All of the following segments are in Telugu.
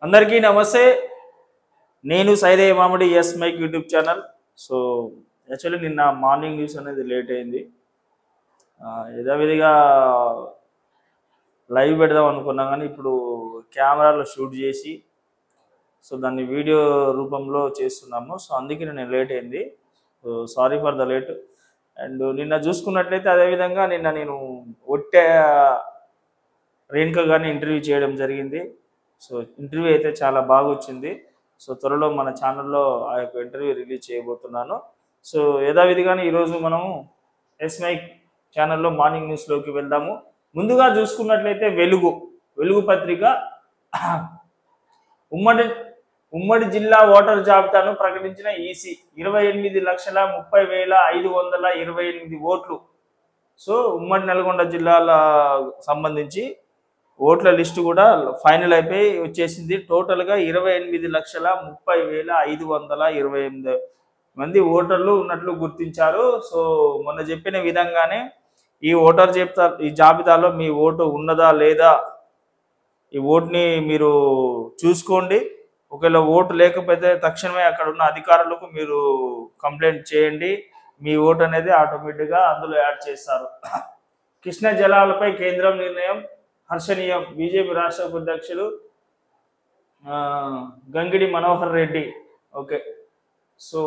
అందరికీ నమస్తే నేను Saide Mamidi S Mike YouTube channel so actually నిన్న మార్నింగ్ న్యూస్ అనేది లేట్ అయింది ఆ, యథావిధిగా లైవ్ పెడదాం అనుకున్నాం కానీ ఇప్పుడు కెమెరాలో షూట్ చేసి సో దాన్ని వీడియో రూపంలో చేస్తున్నాము సో అందుకే నేను లేట్ అయింది so sorry for the late and నిన్న చూసుకున్నట్లయితే అదేవిధంగా నిన్న నేను ఒట్టే రేణుక గారిని ఇంటర్వ్యూ చేయడం జరిగింది సో ఇంటర్వ్యూ అయితే చాలా బాగా వచ్చింది సో త్వరలో మన ఛానల్లో ఆ యొక్క ఇంటర్వ్యూ రిలీజ్ చేయబోతున్నాను సో యథావిధిగానే ఈరోజు మనం ఎస్ మైక్ ఛానల్లో మార్నింగ్ న్యూస్లోకి వెళ్దాము ముందుగా చూసుకున్నట్లయితే వెలుగు వెలుగు పత్రిక ఉమ్మడి ఉమ్మడి జిల్లా ఓటర్ జాబితాను ప్రకటించిన ఈసీ ఇరవై ఎనిమిది లక్షల ముప్పై వేల ఐదు వందల ఇరవై ఎనిమిది ఓట్లు సో ఉమ్మడి నల్గొండ జిల్లాల సంబంధించి ఓట్ల లిస్టు కూడా ఫైనల్ అయిపోయి వచ్చేసింది టోటల్గా ఇరవై ఎనిమిది లక్షల ముప్పై వేల ఐదు వందల ఇరవై ఎనిమిది మంది ఓటర్లు ఉన్నట్లు గుర్తించారు సో మొన్న చెప్పిన విధంగానే ఈ ఓటర్ జాబితా ఈ జాబితాలో మీ ఓటు ఉన్నదా లేదా ఈ ఓటుని మీరు చూసుకోండి ఒకవేళ ఓటు లేకపోతే తక్షణమే అక్కడ ఉన్న అధికారులకు మీరు కంప్లైంట్ చేయండి మీ ఓటు అనేది ఆటోమేటిక్గా అందులో యాడ్ చేస్తారు కృష్ణ జలాలపై కేంద్రం నిర్ణయం హర్షణీయం బీజేపీ రాష్ట్ర ఉపాధ్యక్షులు ఆ, గంగిడి మనోహర్ రెడ్డి ఓకే సో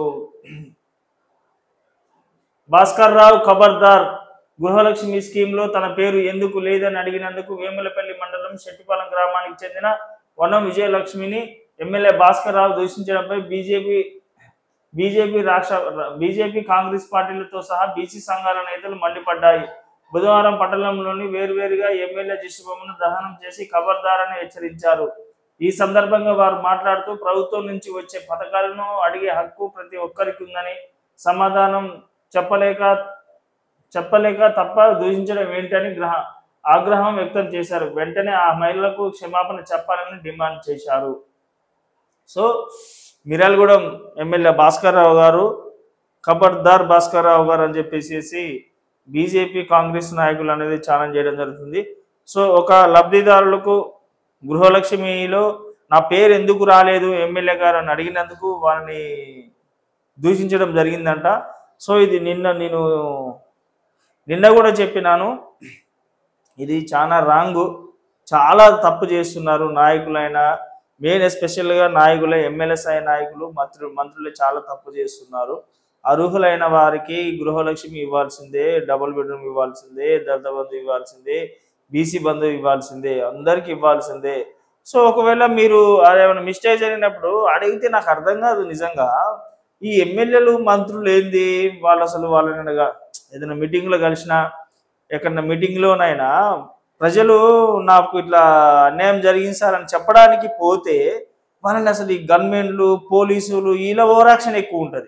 భాస్కర్ రావు ఖబర్దార్ గృహలక్ష్మి స్కీమ్లో తన పేరు ఎందుకు లేదని అడిగినందుకు వేములపల్లి మండలం శెట్టిపాలెం గ్రామానికి చెందిన వనం విజయలక్ష్మిని ఎమ్మెల్యే భాస్కర్ రావు దూషించడంపై బీజేపీ బీజేపీ రాష్ట్ర బీజేపీ కాంగ్రెస్ పార్టీలతో సహా బీసీ సంఘాల నేతలు మండిపడ్డాయి బుధవారం పట్టణంలోని వేర్వేరుగా ఎమ్మెల్యే దిష్టిబొమ్మను దహనం చేసి ఖబర్దారని హెచ్చరించారు ఈ సందర్భంగా వారు మాట్లాడుతూ ప్రభుత్వం నుంచి వచ్చే పథకాలను అడిగే హక్కు ప్రతి ఒక్కరికి ఉందని సమాధానం చెప్పలేక చెప్పలేక తప్ప దూషించడం ఏంటని గ్రహ ఆగ్రహం వ్యక్తం చేశారు వెంటనే ఆ మహిళలకు క్షమాపణ చెప్పాలని డిమాండ్ చేశారు సో మిర్యాలగూడెం ఎమ్మెల్యే భాస్కర్ రావు గారు ఖబర్దార్ భాస్కర్ రావు గారు అని చెప్పేసి బీజేపీ కాంగ్రెస్ నాయకులు అనేది ఛాలెంజ్ చేయడం జరుగుతుంది సో ఒక లబ్ధిదారులకు గృహలక్ష్మిలో నా పేరు ఎందుకు రాలేదు ఎమ్మెల్యే గారు అని అడిగినందుకు వారిని దూషించడం జరిగిందంట సో ఇది నిన్న నేను నిన్న కూడా చెప్పినాను ఇది చాలా రాంగు చాలా తప్పు చేస్తున్నారు నాయకులైనా మెయిన్ ఎస్పెషల్గా నాయకులు ఎమ్మెల్యేస్ నాయకులు మంత్రులు మంత్రులు చాలా తప్పు చేస్తున్నారు అర్హులైన వారికి గృహలక్ష్మి ఇవ్వాల్సిందే డబుల్ బెడ్రూమ్ ఇవ్వాల్సిందే దళిత బంధు ఇవ్వాల్సిందే బీసీ బంధు ఇవ్వాల్సిందే అందరికి ఇవ్వాల్సిందే సో ఒకవేళ మీరు ఏమైనా మిస్టేక్ జరిగినప్పుడు అడిగితే నాకు అర్థం కాదు నిజంగా ఈ ఎమ్మెల్యేలు మంత్రులు ఏంది వాళ్ళు అసలు వాళ్ళని అనగా ఏదైనా మీటింగ్లో కలిసినా ఎక్కడన్నా మీటింగ్లోనైనా ప్రజలు నాకు ఇట్లా అన్యాయం జరిగింది సార్ అని చెప్పడానికి పోతే వాళ్ళని అసలు ఈ గన్మెన్లు పోలీసులు వీళ్ళ ఓరాక్షన్ ఎక్కువ ఉంటుంది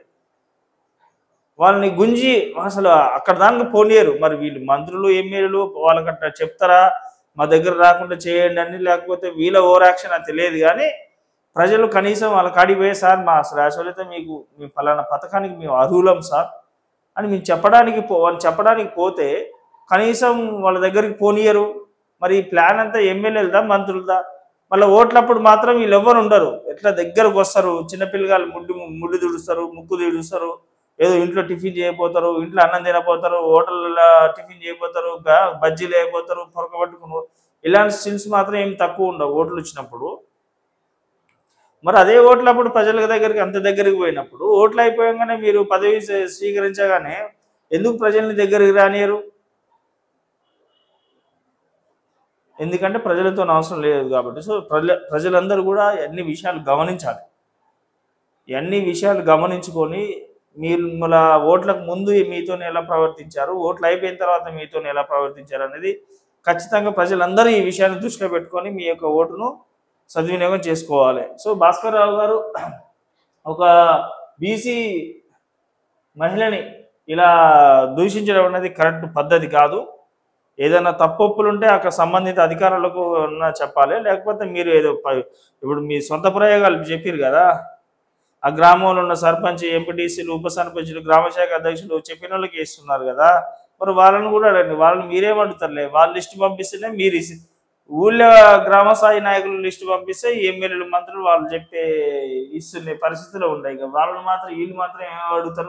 వాళ్ళని గుంజి అసలు అక్కడ దానికి పోనీయరు మరి వీళ్ళు మంత్రులు ఎమ్మెల్యేలు వాళ్ళకట్ట చెప్తారా మా దగ్గర రాకుండా చేయండి అని లేకపోతే వీళ్ళ ఓరాక్షన్ అది తెలియదు కానీ ప్రజలు కనీసం వాళ్ళ కాడికి పోయే సార్ మా అసలు యాక్చువల్ అయితే మీకు మీ ఫలానా పథకానికి మేము అర్హులం సార్ అని మేము చెప్పడానికి పో వాళ్ళు చెప్పడానికి పోతే కనీసం వాళ్ళ దగ్గరికి పోనీయరు మరి ఈ ప్లాన్ అంతా ఎమ్మెల్యేలదా మంత్రులదా మళ్ళీ ఓట్లప్పుడు మాత్రం వీళ్ళు ఎవరు ఉండరు ఎట్లా దగ్గరకు వస్తారు చిన్నపిల్లగాళ్ళు ముడ్డు ముడ్డు తుడుస్తారు ముక్కు తుడుస్తారు ఏదో ఇంట్లో టిఫిన్ చేయబోతారు ఇంట్లో అన్నం తినపోతారు హోటల్లో టిఫిన్ చేయబోతారు గా- బజ్జీలు వేయబోతారు పొరక పట్టుకుని ఇలాంటి స్టిల్స్ మాత్రం ఏం తక్కువ ఉండవు ఓట్లు వచ్చినప్పుడు మరి అదే ఓట్లప్పుడు ప్రజల దగ్గరికి అంత దగ్గరికి పోయినప్పుడు ఓట్లు అయిపోయాగానే మీరు పదవి స్వీ- స్వీకరించగానే ఎందుకు ప్రజల్ని దగ్గరికి రానియరు ఎందుకంటే ప్రజలతో అవసరం లేదు కాబట్టి సో ప్రజల ప్రజలందరూ కూడా అన్ని విషయాలు గమనించాలి అన్ని విషయాలు గమనించుకొని మీరు మళ్ళా ఓట్లకు ముందు మీతో ఎలా ప్రవర్తించారు ఓట్లు అయిపోయిన తర్వాత మీతో ఎలా ప్రవర్తించారు అనేది ఖచ్చితంగా ప్రజలందరూ ఈ విషయాన్ని దృష్టిలో పెట్టుకొని మీ యొక్క ఓటును సద్వినియోగం చేసుకోవాలి సో భాస్కర్ రావు గారు ఒక బీసీ మహిళని ఇలా దూషించడం అనేది కరెక్ట్ పద్ధతి కాదు ఏదైనా తప్పొప్పులు ఉంటే అక్కడ సంబంధిత అధికారులకు ఉన్న చెప్పాలి లేకపోతే మీరు ఏదో ప- ఇప్పుడు మీ సొంత ప్రయోగాలు చెప్పారు కదా ఆ గ్రామంలో ఉన్న సర్పంచ్ ఎంపీటీసీలు ఉప సర్పంచులు గ్రామశాఖ అధ్యక్షులు చెప్పిన వాళ్ళకి ఇస్తున్నారు కదా మరి వాళ్ళని కూడా అడగండి వాళ్ళని మీరేమంటారులే వాళ్ళ లిస్ట్ పంపిస్తేనే మీరు ఇస్- ఊళ్ళో గ్రామ స్థాయి నాయకులు లిస్టు పంపిస్తే ఈ ఎమ్మెల్యేలు మంత్రులు వాళ్ళు చెప్పే ఇస్తున్న పరిస్థితిలో ఉన్నాయి ఇక వాళ్ళు మాత్రం వీళ్ళు మాత్రం ఏం అడుగుతారు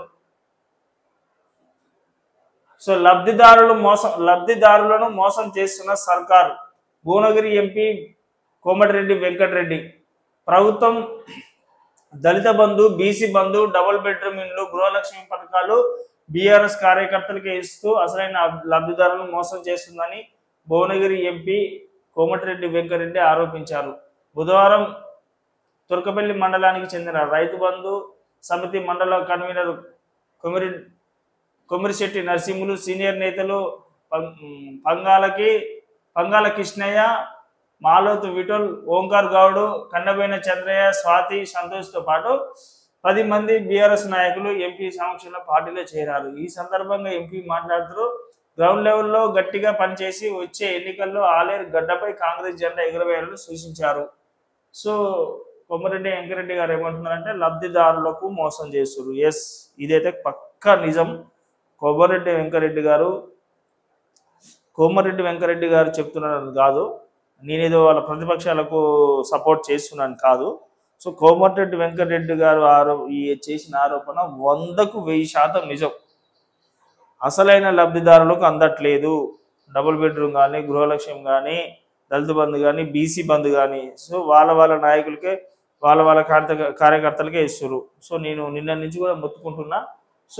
సో లబ్ధిదారులు మోసం లబ్ధిదారులను మోసం చేస్తున్న సర్కారు భువనగిరి ఎంపీ కోమటిరెడ్డి వెంకటరెడ్డి ప్రభుత్వం Dalit Bandhu BC Bandhu double bedroom ఇండ్లు గృహలక్ష్మి పథకాలు బీఆర్ఎస్ కార్యకర్తలకే ఇస్తూ అసలైన లబ్ధిదారులను మోసం చేస్తుందని భువనగిరి ఎంపీ కోమటిరెడ్డి వెంకరెడ్డి ఆరోపించారు బుధవారం తుర్కపల్లి మండలానికి చెందిన రైతు బంధు సమితి మండల కన్వీనర్ కొమిరి కొమిరిశెట్టి నరసింహులు సీనియర్ నేతలు పం- పంగాలకి పంగాల కృష్ణయ్య మాలోతు విఠల్ ఓంకార్ గౌడ్ కండబైన చంద్రయ్య స్వాతి సంతోష్తో పాటు పది మంది బీఆర్ఎస్ నాయకులు ఎంపీ సమక్షంలో పార్టీలో చేరారు ఈ సందర్భంగా ఎంపీ మాట్లాడుతూ గ్రౌండ్ లెవెల్లో గట్టిగా పనిచేసి వచ్చే ఎన్నికల్లో ఆలేరు గడ్డపై కాంగ్రెస్ జెండా ఎగురవేయాలని సూచించారు సో కొమ్మరెడ్డి వెంకరెడ్డి గారు ఏమంటున్నారంటే లబ్ధిదారులకు మోసం చేస్తున్నారు ఎస్ ఇదైతే పక్కా నిజం కొమ్మరెడ్డి వెంకరెడ్డి గారు కోమరెడ్డి వెంకరెడ్డి గారు చెప్తున్నారని కాదు నేనేదో వాళ్ళ ప్రతిపక్షాలకు సపోర్ట్ చేస్తున్నాను కాదు సో కోమటిరెడ్డి వెంకటరెడ్డి గారు ఆరో ఈ చేసిన ఆరోపణ వందకు వెయ్యి శాతం నిజం అసలైన లబ్ధిదారులకు అందట్లేదు డబుల్ బెడ్రూమ్ కానీ గృహలక్ష్యం కానీ దళిత బంధు కానీ బీసీ బంధు కానీ సో వాళ్ళ వాళ్ళ నాయకులకే వాళ్ళ వాళ్ళ కార్య కార్యకర్తలకే ఇస్తారు సో నేను నిన్న నుంచి కూడా మొత్తుకుంటున్నా సో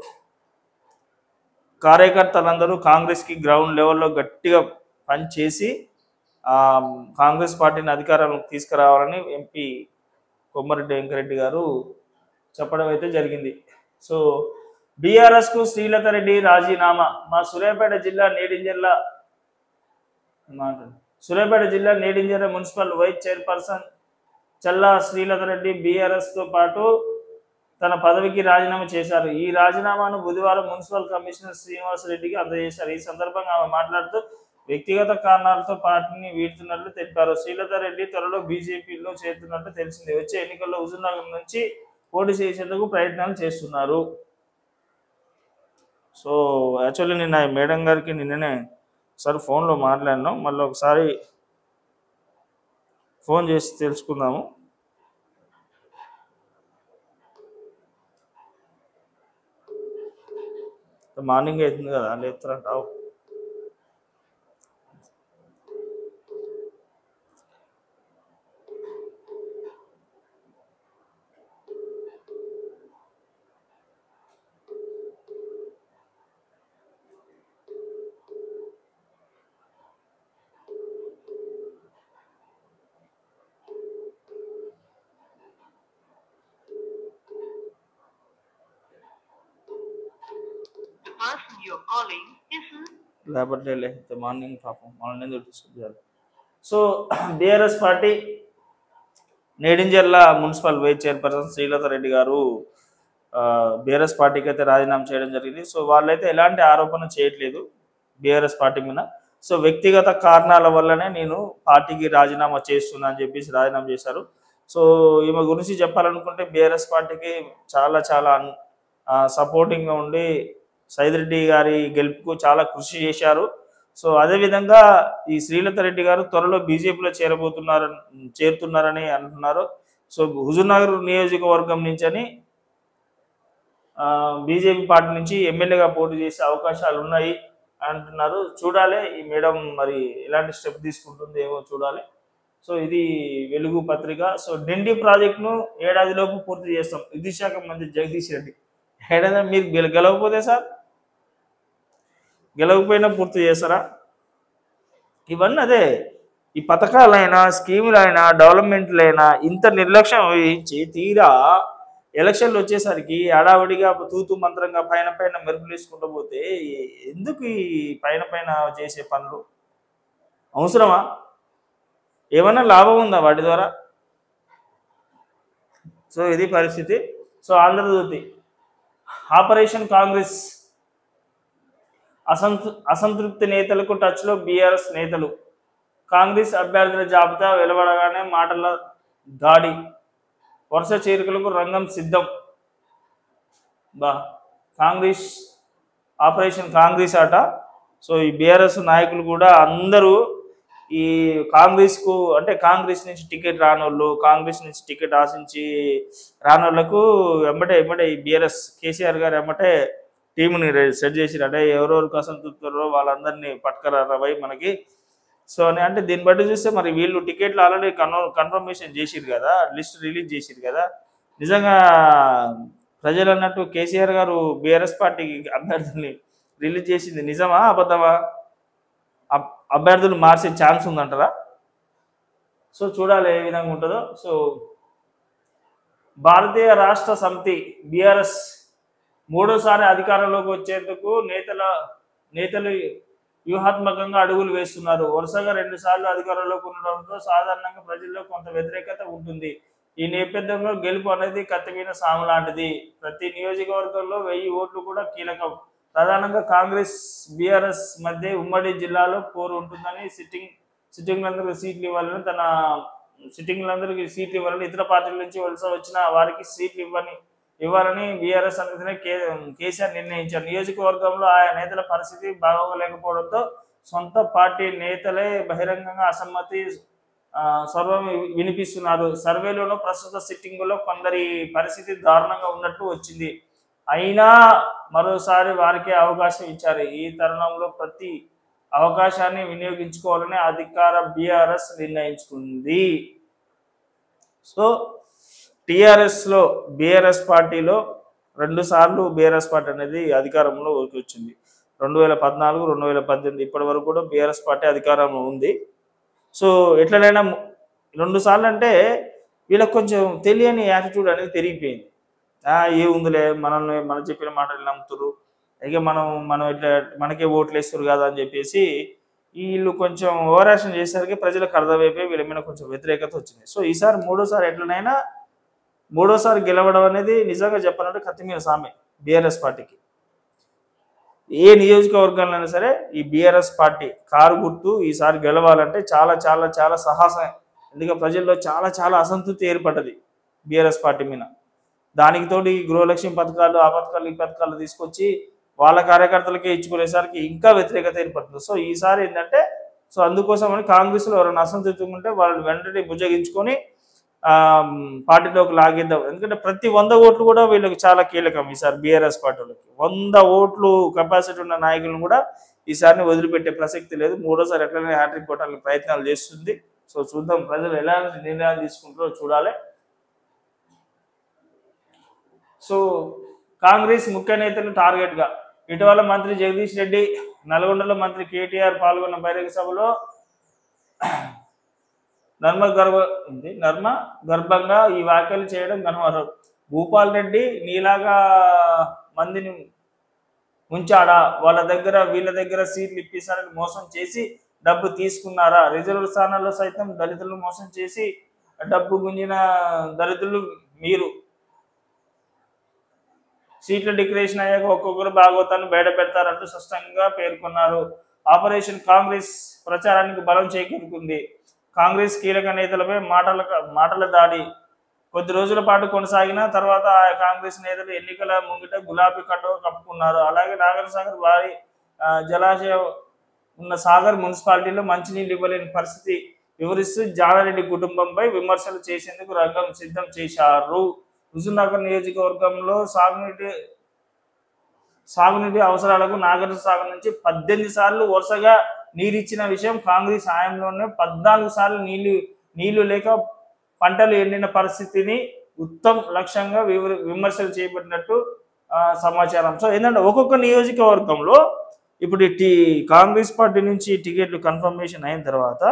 కార్యకర్తలందరూ కాంగ్రెస్కి గ్రౌండ్ లెవెల్లో గట్టిగా పనిచేసి ఆ, కాంగ్రెస్ పార్టీని అధికారంలోకి తీసుకురావాలని ఎంపీ కొమ్మరెడ్డి వెంకరెడ్డి గారు చెప్పడం అయితే జరిగింది సో బీఆర్ఎస్ కు శ్రీలత రెడ్డి రాజీనామా మా సూర్యాపేట జిల్లా నేడింజర్ల మాట్లాడు. సూర్యాపేట జిల్లా Nedinjarla municipal vice chairperson Challa Srilatha Reddy BRS తో పాటు తన పదవికి రాజీనామా చేశారు ఈ రాజీనామాను బుధవారం మున్సిపల్ కమిషనర్ శ్రీనివాస్ రెడ్డికి అందజేశారు ఈ సందర్భంగా ఆమె మాట్లాడుతూ వ్యక్తిగత కారణాలతో పార్టీని వీడుతున్నట్లు తెలిపారు శ్రీలత రెడ్డి త్వరలో బీజేపీలో చేరుతున్నట్లు తెలిసింది వచ్చే ఎన్నికల్లో హుజూర్నగర్ నుంచి పోటీ చేసేందుకు ప్రయత్నాలు చేస్తున్నారు సో యాక్చువల్లీ నిన్న ఈ మేడం గారికి నిన్ననే ఒకసారి ఫోన్లో మాట్లాడినాం మళ్ళీ ఒకసారి ఫోన్ చేసి తెలుసుకుందాము మార్నింగ్ అవుతుంది కదా లేపుతారంటావు The person you're calling is లేకపోతే లేకపోతే మార్నింగ్ పాపం వాళ్ళని ఎందుకు డిస్టర్బ్ చేయాలి సో బీఆర్ఎస్ పార్టీ నేడింజర్ల municipal vice chairperson Srilatha Reddy గారు బీఆర్ఎస్ పార్టీకి అయితే రాజీనామా చేయడం జరిగింది సో వాళ్ళైతే ఎలాంటి ఆరోపణ చేయట్లేదు బీఆర్ఎస్ పార్టీ మీద సో వ్యక్తిగత కారణాల వల్లనే నేను పార్టీకి రాజీనామా చేస్తున్నా అని చెప్పేసి రాజీనామా చేశారు సో ఈమె గురించి చెప్పాలనుకుంటే బీఆర్ఎస్ పార్టీకి చాలా చాలా సపోర్టింగ్గా ఉండి సైదిరెడ్డి గారి గెలుపుకు చాలా కృషి చేశారు సో అదేవిధంగా ఈ శ్రీలత రెడ్డి గారు త్వరలో బీజేపీలో చేరబోతున్నారని చేరుతున్నారని అంటున్నారు సో హుజూర్నగర్ నియోజకవర్గం నుంచి అని బీజేపీ పార్టీ నుంచి ఎమ్మెల్యేగా పోటీ చేసే అవకాశాలు ఉన్నాయి అంటున్నారు చూడాలి ఈ మేడం మరి ఎలాంటి స్టెప్ తీసుకుంటుంది ఏమో చూడాలి సో ఇది వెలుగు పత్రిక సో డిండి ప్రాజెక్టును ఏడాదిలోపు పూర్తి చేస్తాం విద్యుత్ శాఖ మంత్రి జగదీష్ రెడ్డి ఏడాది మీరు గెల- గెలవకపోతే సార్ గెలవకపోయినా పూర్తి చేస్తారా ఇవన్నీ అదే ఈ పథకాలైనా స్కీములైనా డెవలప్మెంట్లైనా ఇంత నిర్లక్ష్యం వహించి తీరా ఎలక్షన్లు వచ్చేసరికి హడావిడిగా తూతు మంత్రంగా పైన పైన మెరుపులు వేసుకుంటూ పోతే ఎందుకు ఈ పైన పైన చేసే పనులు అవసరమా ఏమన్నా లాభం ఉందా వాటి ద్వారా సో ఇది పరిస్థితి సో ఆంధ్రజ్యోతి ఆపరేషన్ కాంగ్రెస్ అసంతృ అసంతృప్తి నేతలకు టచ్లో బీఆర్ఎస్ నేతలు కాంగ్రెస్ అభ్యర్థుల జాబితా వెలువడగానే మాటల దాడి వరుస చేరికలకు రంగం సిద్ధం బా కాంగ్రెస్ ఆపరేషన్ కాంగ్రెస్ అట సో ఈ బీఆర్ఎస్ నాయకులు కూడా అందరూ ఈ కాంగ్రెస్ కు అంటే కాంగ్రెస్ నుంచి టికెట్ రానోళ్ళు కాంగ్రెస్ నుంచి టికెట్ ఆశించి రానోళ్ళకు ఎమ్మటే ఎమ్మటే ఈ బిఆర్ఎస్ కేసీఆర్ గారు ఎమ్మటే టీంని సెట్ చేసిరు అంటే ఎవరెవరికి అసంతృప్తుల్లో వాళ్ళందరినీ పట్టుకరారా పోయి మనకి సో అని అంటే దీన్ని బట్టి చూస్తే మరి వీళ్ళు టికెట్లు ఆల్రెడీ కన్ఫ కన్ఫర్మేషన్ చేసిరు కదా లిస్ట్ రిలీజ్ చేసిరు కదా నిజంగా ప్రజలు అన్నట్టు కేసీఆర్ గారు బీఆర్ఎస్ పార్టీకి అభ్యర్థుల్ని రిలీజ్ చేసింది నిజమా అబద్ధమా అబ్- అభ్యర్థులు మార్చే ఛాన్స్ ఉందంటారా సో చూడాలి ఏ విధంగా ఉంటుందో సో భారతీయ రాష్ట్ర సమితి బీఆర్ఎస్ మూడోసారి అధికారంలోకి వచ్చేందుకు నేతల నేతలు వ్యూహాత్మకంగా అడుగులు వేస్తున్నారు వరుసగా రెండు సార్లు అధికారంలోకి ఉండడంతో సాధారణంగా ప్రజల్లో కొంత వ్యతిరేకత ఉంటుంది ఈ నేపథ్యంలో గెలుపు అనేది కత్తిమీన సాము లాంటిది ప్రతి నియోజకవర్గంలో వెయ్యి ఓట్లు కూడా కీలకం ప్రధానంగా కాంగ్రెస్ బీఆర్ఎస్ మధ్య ఉమ్మడి జిల్లాలో పోరు ఉంటుందని సిట్టింగ్ సిట్టింగ్లందరికీ సీట్లు ఇవ్వాలని తన సిట్టింగ్లందరికీ సీట్లు ఇవ్వాలని ఇతర పార్టీల నుంచి వలస వచ్చిన వారికి సీట్లు ఇవ్వని ఇవ్వాలని బీఆర్ఎస్ అనేది కే కేసీఆర్ నిర్ణయించారు నియోజకవర్గంలో ఆయా నేతల పరిస్థితి బాగోలేకపోవడంతో సొంత పార్టీ నేతలే బహిరంగంగా అసమ్మతి ఆ, సర్వం వినిపిస్తున్నారు సర్వేలోనూ ప్రస్తుత సిట్టింగులో కొందరి పరిస్థితి దారుణంగా ఉన్నట్టు వచ్చింది అయినా మరోసారి వారికే అవకాశం ఇచ్చారు ఈ తరుణంలో ప్రతి అవకాశాన్ని వినియోగించుకోవాలని అధికార బీఆర్ఎస్ నిర్ణయించుకుంది సో టిఆర్ఎస్ లో బీఆర్ఎస్ పార్టీలో రెండు సార్లు బీఆర్ఎస్ పార్టీ అనేది అధికారంలో వచ్చింది రెండు వేల పద్నాలుగు రెండు వేల పద్దెనిమిది ఇప్పటి వరకు కూడా బీఆర్ఎస్ పార్టీ అధికారంలో ఉంది సో ఎట్లనైనా ము- రెండు సార్లు అంటే వీళ్ళకి కొంచెం తెలియని యాటిట్యూడ్ అనేది పెరిగిపోయింది ఆ, ఏ ఉందిలే మనల్ని మనం చెప్పిన మాటలు నమ్ముతురు ఇక మనం మనం ఇట్లా మనకే ఓట్లు వేస్తారు కదా అని చెప్పేసి వీళ్ళు కొంచెం ఓవరాక్షన్ చేసేసరికి ప్రజలకు అర్థమైపోయి వీళ్ళ మీద కొంచెం వ్యతిరేకత వచ్చింది సో ఈసారి మూడోసారి ఎట్లనైనా మూడోసారి గెలవడం అనేది నిజంగా చెప్పాలంటే కత్తిమీద సామె బీఆర్ఎస్ పార్టీకి ఏ నియోజకవర్గంలో అయినా సరే ఈ బీఆర్ఎస్ పార్టీ కారు గుర్తు ఈసారి గెలవాలంటే చాలా చాలా చాలా సాహసం ఎందుకంటే ప్రజల్లో చాలా చాలా అసంతృప్తి ఏర్పడ్డది బీఆర్ఎస్ పార్టీ మీద దానికి తోడు ఈ గృహలక్ష్మి పథకాలు ఆ పథకాలు ఈ పథకాలు తీసుకొచ్చి వాళ్ళ కార్యకర్తలకే ఇచ్చుకునేసరికి ఇంకా వ్యతిరేకత ఏర్పడుతుంది సో ఈసారి ఏంటంటే సో అందుకోసమని కాంగ్రెస్లో ఎవరైనా అసంతృప్తి ఉంటే వాళ్ళని వెంటనే భుజగించుకొని ఆ, పార్టీలోకి లాగిద్దాం ఎందుకంటే ప్రతి వంద ఓట్లు కూడా వీళ్ళకి చాలా కీలకం ఈసారి బీఆర్ఎస్ పార్టీలకి వంద ఓట్లు కెపాసిటీ ఉన్న నాయకులను కూడా ఈసారిని వదిలిపెట్టే ప్రసక్తి లేదు మూడోసారి ఎట్లనే హ్యాట్రిక్ కొట్టాలని ప్రయత్నాలు చేస్తుంది సో చూద్దాం ప్రజలు ఎలాంటి నిర్ణయాలు తీసుకుంటారో చూడాలి సో కాంగ్రెస్ ముఖ్య నేతలు టార్గెట్ గా ఇటీవల మంత్రి జగదీష్ రెడ్డి నల్గొండలో మంత్రి కేటీఆర్ పాల్గొన్న బహిరంగ సభలో నర్మ గర్భ ఉంది నర్మ గర్భంగా ఈ వ్యాఖ్యలు చేయడం కనవరం భూపాల్ రెడ్డి నీలాగా మందిని ఉంచాడా వాళ్ళ దగ్గర వీళ్ళ దగ్గర సీట్లు ఇప్పిస్తారని మోసం చేసి డబ్బు తీసుకున్నారా రిజర్వ్ స్థానాల్లో సైతం దళితులను మోసం చేసి డబ్బు గుంజిన దళితులు మీరు సీట్ల డిక్లరేషన్ అయ్యాక ఒక్కొక్కరు భాగవతాన్ని బయట పెడతారంటూ స్పష్టంగా పేర్కొన్నారు ఆపరేషన్ కాంగ్రెస్ ప్రచారానికి బలం చేకూరుకుంది కాంగ్రెస్ కీలక నేతలపై మాటల మాటల దాడి కొద్ది రోజుల పాటు కొనసాగిన తర్వాత ఆ కాంగ్రెస్ నేతలు ఎన్నికల ముంగిట గులాబీ కండువ కప్పుకున్నారు అలాగే నాగర్ సాగర్ వారి ఆ, జలాశయం ఉన్న సాగర్ మున్సిపాలిటీలో మంచినీళ్ళు ఇవ్వలేని పరిస్థితి వివరిస్తూ జానారెడ్డి కుటుంబంపై విమర్శలు చేసేందుకు రంగం సిద్ధం చేశారు హుజూర్నగర్ నియోజకవర్గంలో సాగునీటి సాగునీటి అవసరాలకు నాగర్ సాగర్ నుంచి పద్దెనిమిది సార్లు వరుసగా నీరిచ్చిన విషయం కాంగ్రెస్ హయాంలోనే పద్నాలుగు సార్లు నీళ్లు నీళ్లు లేక పంటలు ఎండిన పరిస్థితిని ఉత్తమ్ లక్ష్యంగా వివర విమర్శలు చేపట్టినట్టు ఆ, సమాచారం సో ఏంటంటే ఒక్కొక్క నియోజకవర్గంలో ఇప్పుడు ఈ టీ కాంగ్రెస్ పార్టీ నుంచి టికెట్లు కన్ఫర్మేషన్ అయిన తర్వాత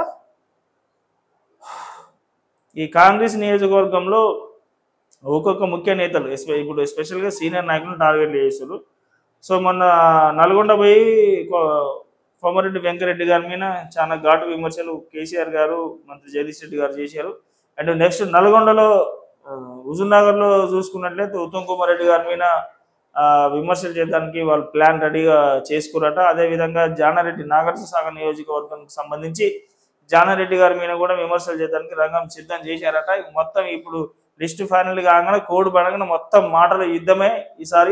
ఈ కాంగ్రెస్ నియోజకవర్గంలో ఒక్కొక్క ముఖ్య నేతలు ఎస్పె- ఇప్పుడు ఎస్పెషల్గా సీనియర్ నాయకులు టార్గెట్ చేస్తారు సో మొన్న నల్గొండ పోయి కొ- కోమరెడ్డి వెంకరెడ్డి గారి మీద చాలా ఘాటు విమర్శలు కేసీఆర్ గారు మంత్రి జగదీష్ రెడ్డి గారు చేశారు అండ్ నెక్స్ట్ నల్గొండలో ఆ, హుజూర్నగర్లో చూసుకున్నట్లయితే ఉత్తమ్ కుమార్ రెడ్డి గారి మీద ఆ, విమర్శలు చేయడానికి వాళ్ళు ప్లాన్ రెడీగా చేసుకురట అదేవిధంగా జానారెడ్డి నాగార్జున సాగర్ నియోజకవర్గానికి సంబంధించి జానారెడ్డి గారి మీద కూడా విమర్శలు చేయడానికి రంగం సిద్ధం చేశారట మొత్తం ఇప్పుడు లిస్ట్ ఫైనల్ కాగానే కోడ్ పడగానే మొత్తం మాటల యుద్ధమే ఈసారి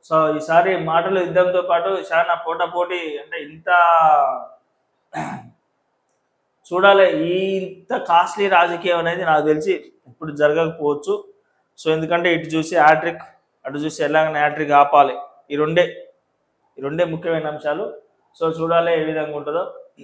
సో ఈసారి మాటల యుద్ధంతో పాటు చాలా పోటా పోటీ అంటే ఇంత చూడాలి ఈ ఇంత కాస్ట్లీ రాజకీయం అనేది నాకు తెలిసి ఇప్పుడు జరగకపోవచ్చు సో ఎందుకంటే ఇటు చూసి హ్యాట్రిక్ అటు చూసి ఎలాగైనా హ్యాట్రిక్ ఆపాలి ఈ రెండే ఈ రెండే ముఖ్యమైన అంశాలు సో చూడాలి ఏ విధంగా ఉంటుందో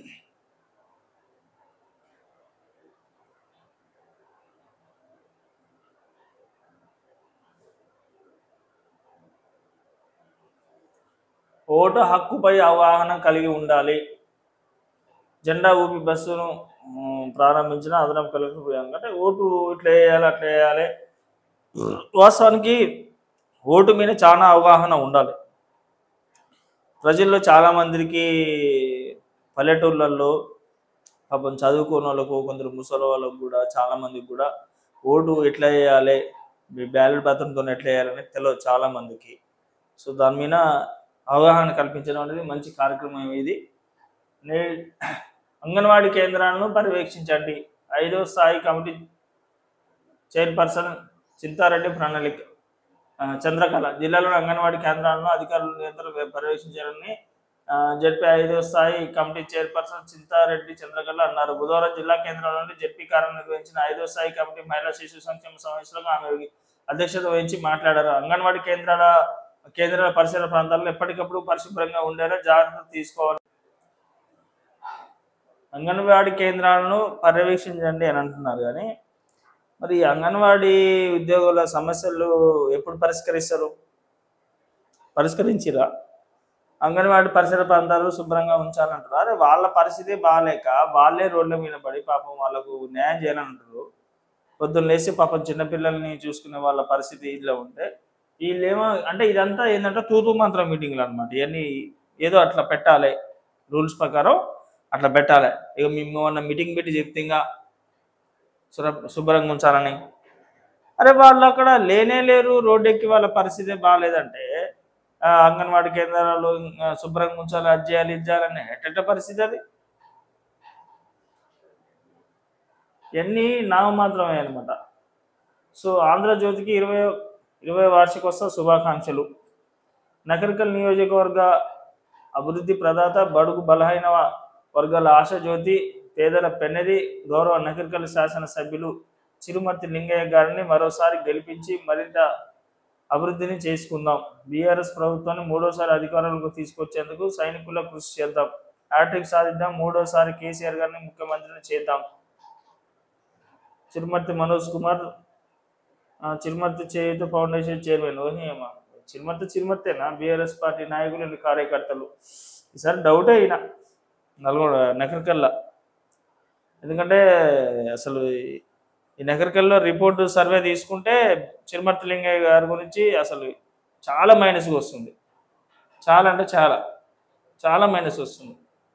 ఓటు హక్కుపై అవగాహన కలిగి ఉండాలి జెండా ఊపి బస్సును ఉమ్, ప్రారంభించిన అదనపు కలెక్టర్ ప్రియాంక అంటే ఓటు ఇట్లా వేయాలి అట్లా వేయాలి వాస్తవానికి ఓటు మీద చాలా అవగాహన ఉండాలి ప్రజల్లో చాలా మందికి పల్లెటూర్లలో పాపం చదువుకున్న వాళ్ళకు కొందరు ముసలి వాళ్ళకు కూడా చాలా మందికి కూడా ఓటు ఎట్లా వేయాలి బ్యాలెట్ పత్రంతో ఎట్లా వేయాలని తెలియదు చాలా మందికి సో దాని మీద అవగాహన కల్పించడం అనేది మంచి కార్యక్రమం ఇది నే అంగన్వాడీ కేంద్రాలను పర్యవేక్షించండి ఐదో స్థాయి కమిటీ చైర్పర్సన్ చింతారెడ్డి ప్రణాళిక ఆ, చంద్రకళ జిల్లాలోని అంగన్వాడీ కేంద్రాలను అధికారులు నియంత్రణ పర్యవేక్షించారని ఆ, జడ్పీ ఐదో స్థాయి కమిటీ చైర్పర్సన్ చింతారెడ్డి చంద్రకళ అన్నారు బుధవారం జిల్లా కేంద్రంలోని జడ్పీ కార్యం నిర్వహించిన ఐదో స్థాయి కమిటీ మహిళా శిశు సంక్షేమ సమావేశంలో ఆమె అధ్యక్షత వహించి మాట్లాడారు అంగన్వాడీ కేంద్రాల కేంద్రాల పరిసర ప్రాంతాల్లో ఎప్పటికప్పుడు పరిశుభ్రంగా ఉండేలా జాగ్రత్తలు తీసుకోవాలి అంగన్వాడీ కేంద్రాలను పర్యవేక్షించండి అని అంటున్నారు కానీ మరి ఈ అంగన్వాడీ ఉద్యోగుల సమస్యలు ఎప్పుడు పరిష్కరిస్తారు పరిష్కరించిరా అంగన్వాడీ పరిసర ప్రాంతాలు శుభ్రంగా ఉంచాలంటారు అరే వాళ్ళ పరిస్థితి బాగాలేక వాళ్ళే రోడ్ల మీద పడి పాపం వాళ్ళకు న్యాయం చేయాలంటారు పొద్దున్న లేచి పాపం చిన్నపిల్లల్ని చూసుకునే వాళ్ళ పరిస్థితి ఇలా ఉంటే వీళ్ళేమో అంటే ఇదంతా ఏంటంటే తూతు మంత్రం మీటింగ్లు అనమాట ఇవన్నీ ఏదో అట్లా పెట్టాలి రూల్స్ ప్రకారం అట్లా పెట్టాలి ఇక మేము ఏమన్నా మీటింగ్ పెట్టి చెప్తే ఇంకా శుభ్ర- శుభ్రంగా ఉంచాలని అరే వాళ్ళు అక్కడ లేనే లేరు రోడ్డు ఎక్కి వాళ్ళ పరిస్థితి బాగాలేదంటే ఆ, అంగన్వాడీ కేంద్రాలు ఆ, శుభ్రంగా ఉంచాలి అది చేయాలి ఇది చేయాలని ఎట్ట పరిస్థితి అది ఇవన్నీ నామమాత్రమే అనమాట సో ఆంధ్రజ్యోతికి ఇరవై ఇరవై వార్షికోత్సవ శుభాకాంక్షలు నకరికల్ నియోజకవర్గ అభివృద్ధి ప్రదాత బడుగు బలహీన వర్గాల ఆశాజ్యోతి పేదల పెన్నది గౌరవ నకరికల్ శాసనసభ్యులు చిరుమర్తి లింగయ్య గారిని మరోసారి గెలిపించి మరింత అభివృద్ధిని చేసుకుందాం బీఆర్ఎస్ ప్రభుత్వాన్ని మూడోసారి అధికారంలోకి తీసుకొచ్చేందుకు సైనికుల కృషి చేద్దాం హ్యాట్రిక్ సాధిద్దాం మూడోసారి కేసీఆర్ గారిని ముఖ్యమంత్రిని చేద్దాం చిరుమర్తి మనోజ్ కుమార్ ఆ, చిరుమర్తి చేయుత ఫౌండేషన్ చైర్మన్ ఓహేమా చిరుమర్తి చిరుమర్తేనా బీఆర్ఎస్ పార్టీ నాయకులు వీళ్ళు కార్యకర్తలు ఈసారి డౌటే అయినా నల్గొండ నకరికల్లా ఎందుకంటే అసలు ఈ- ఈ నగరికల్లో రిపోర్ట్ సర్వే తీసుకుంటే చిరుమర్తి లింగయ్య గారి గురించి అసలు చాలా మైనస్గా వస్తుంది చాలా అంటే చాలా చాలా మైనస్ వస్తుంది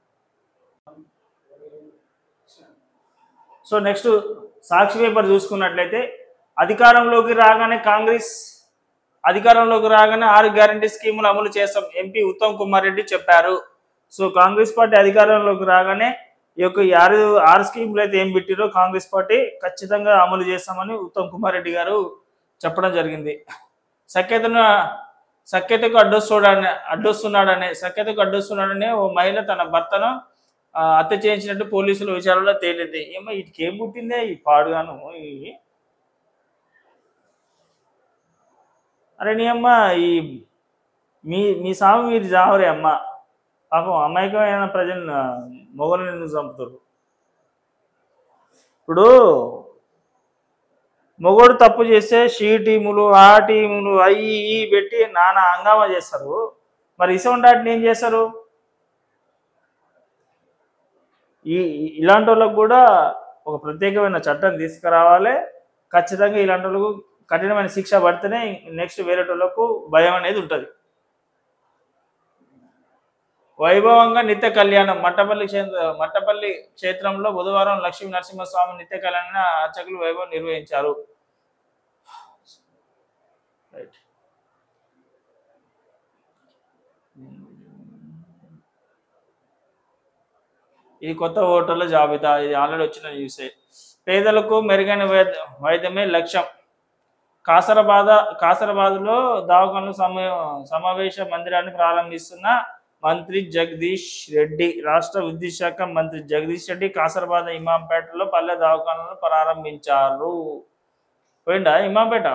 సో నెక్స్ట్ సాక్షి పేపర్ చూసుకున్నట్లయితే అధికారంలోకి రాగానే కాంగ్రెస్ అధికారంలోకి రాగానే ఆరు గ్యారంటీ స్కీములు అమలు చేస్తాం ఎంపీ ఉత్తమ్ కుమార్ రెడ్డి చెప్పారు సో కాంగ్రెస్ పార్టీ అధికారంలోకి రాగానే ఈ యొక్క ఈ ఆరు ఆరు స్కీములు అయితే ఏం పెట్టిరో కాంగ్రెస్ పార్టీ ఖచ్చితంగా అమలు చేస్తామని ఉత్తమ్ కుమార్ రెడ్డి గారు చెప్పడం జరిగింది సఖ్యతను సఖ్యతకు అడ్డొస్తున్నాడని అడ్డొస్తున్నాడనే సఖ్యతకు అడ్డొస్తున్నాడనే ఓ మహిళ తన భర్తను ఆ, హత్య చేయించినట్టు పోలీసుల విచారణలో తేలింది ఏమో వీటికి ఏం పుట్టిందే ఈ పాడుగాను ఈ అరే నీ అమ్మ ఈ మీ మీ సాగు మీరు చావరే అమ్మ పాపం అమాయకమైన ప్రజలు మొగలను ఎందుకు చంపుతారు ఇప్పుడు మొగోడు తప్పు చేస్తే షీ టీములు ఆ టీములు అవి ఇవి పెట్టి నానా హంగామా చేస్తారు మరి ఇటువంటి వాటిని ఏం చేస్తారు ఈ ఈ- ఇలాంటి వాళ్ళకు కూడా ఒక ప్రత్యేకమైన చట్టం తీసుకురావాలి ఖచ్చితంగా ఇలాంటి వాళ్ళకు కఠినమైన శిక్ష పడితేనే నెక్స్ట్ వేరే వాళ్ళకు భయం అనేది ఉంటుంది వైభవంగా నిత్య కళ్యాణం మట్టపల్లి క్షేత్ర మట్టపల్లి క్షేత్రంలో బుధవారం లక్ష్మీ నరసింహస్వామి నిత్య కళ్యాణ అర్చకులు వైభవం నిర్వహించారు రైట్ ఇది కొత్త ఓటర్ల జాబితా ఇది ఆల్రెడీ వచ్చిన న్యూసే పేదలకు మెరుగైన వైద్య వైద్యమే లక్ష్యం కాసరబాద కాసరబాద్లో దవాఖాన సమా సమావేశ మందిరాన్ని ప్రారంభిస్తున్న మంత్రి జగదీష్ రెడ్డి రాష్ట్ర విద్యుత్ శాఖ మంత్రి జగదీష్ రెడ్డి కాసరబాద ఇమాంపేటలో పల్లె దవాఖానలను ప్రారంభించారు పోయిందా ఇమాంపేట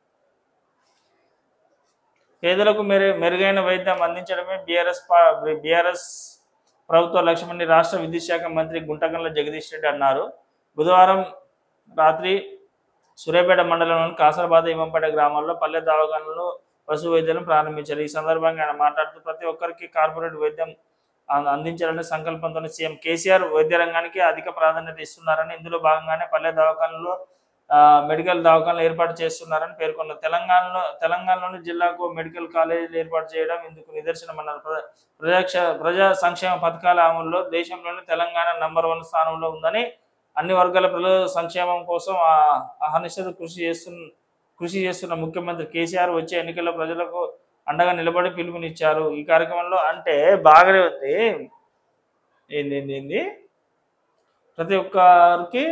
పేదలకు మెరు మెరుగైన వైద్యం అందించడమే బీఆర్ఎస్ బీఆర్ఎస్ ప్రభుత్వ లక్ష్యమని రాష్ట్ర విద్యుత్ శాఖ మంత్రి గుంటకండ్ల జగదీష్ రెడ్డి అన్నారు బుధవారం రాత్రి సూర్యాపేట మండలంలోని కాసరబాద ఇమంపేట గ్రామాల్లో పల్లె దవాఖానలను పశు వైద్యాలను ప్రారంభించారు ఈ సందర్భంగా ఆయన మాట్లాడుతూ ప్రతి ఒక్కరికి కార్పొరేట్ వైద్యం అం- అందించాలనే సంకల్పంతో సీఎం కేసీఆర్ వైద్య రంగానికి అధిక ప్రాధాన్యత ఇస్తున్నారని ఇందులో భాగంగానే పల్లె దవాఖానలో ఆ, మెడికల్ దవాఖానలు ఏర్పాటు చేస్తున్నారని పేర్కొన్నారు తెలంగాణలో తెలంగాణలోని జిల్లాకు మెడికల్ కాలేజీలు ఏర్పాటు చేయడం ఇందుకు నిదర్శనమన్నారు ప్ర- ప్రజాక్ష ప్రజా సంక్షేమ పథకాల అమలులో దేశంలోని తెలంగాణ నంబర్ వన్ స్థానంలో ఉందని అన్ని వర్గాల ప్రజల సంక్షేమం కోసం ఆ- అహర్నిశత కృషి చేస్తున్న కృషి చేస్తున్న ముఖ్యమంత్రి కేసీఆర్ వచ్చే ఎన్నికల్లో ప్రజలకు అండగా నిలబడి పిలుపునిచ్చారు ఈ కార్యక్రమంలో అంటే బాగానే ఉంది ఏంది ఏంది ఏంది ప్రతి ఒక్కరికి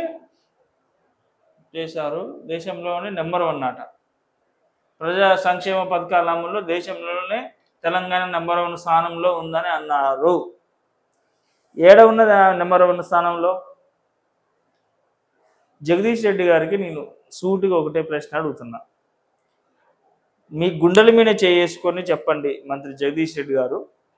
చేశారు దేశంలోనే నెంబర్ వన్ ఆట ప్రజా సంక్షేమ పథకాల అమలులో దేశంలోనే తెలంగాణ నెంబర్ వన్ స్థానంలో ఉందని అన్నారు ఏడ ఉన్నది ఆ నెంబర్ వన్ స్థానంలో జగదీష్ రెడ్డి గారికి నేను సూటిగా ఒకటే ప్రశ్న అడుగుతున్నా మీ గుండెల మీద చేసుకొని చెప్పండి మంత్రి జగదీష్ రెడ్డి గారు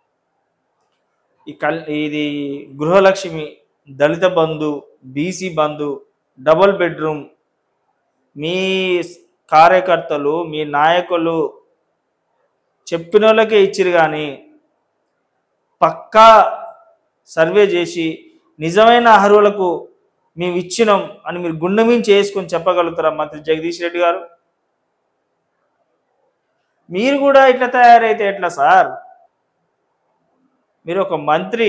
ఈ కల్ ఇది Gruhalakshmi Dalitha Bandhu BC Bandhu double bedroom మీ కార్యకర్తలు మీ నాయకులు చెప్పిన వాళ్ళకే ఇచ్చిరు కానీ పక్కా సర్వే చేసి నిజమైన అర్హులకు మేము ఇచ్చినాం అని మీరు గుండె మీద చేసుకొని చెప్పగలుగుతారా మంత్రి జగదీష్ రెడ్డి గారు మీరు కూడా ఇట్లా తయారైతే ఎట్లా సార్ మీరు ఒక మంత్రి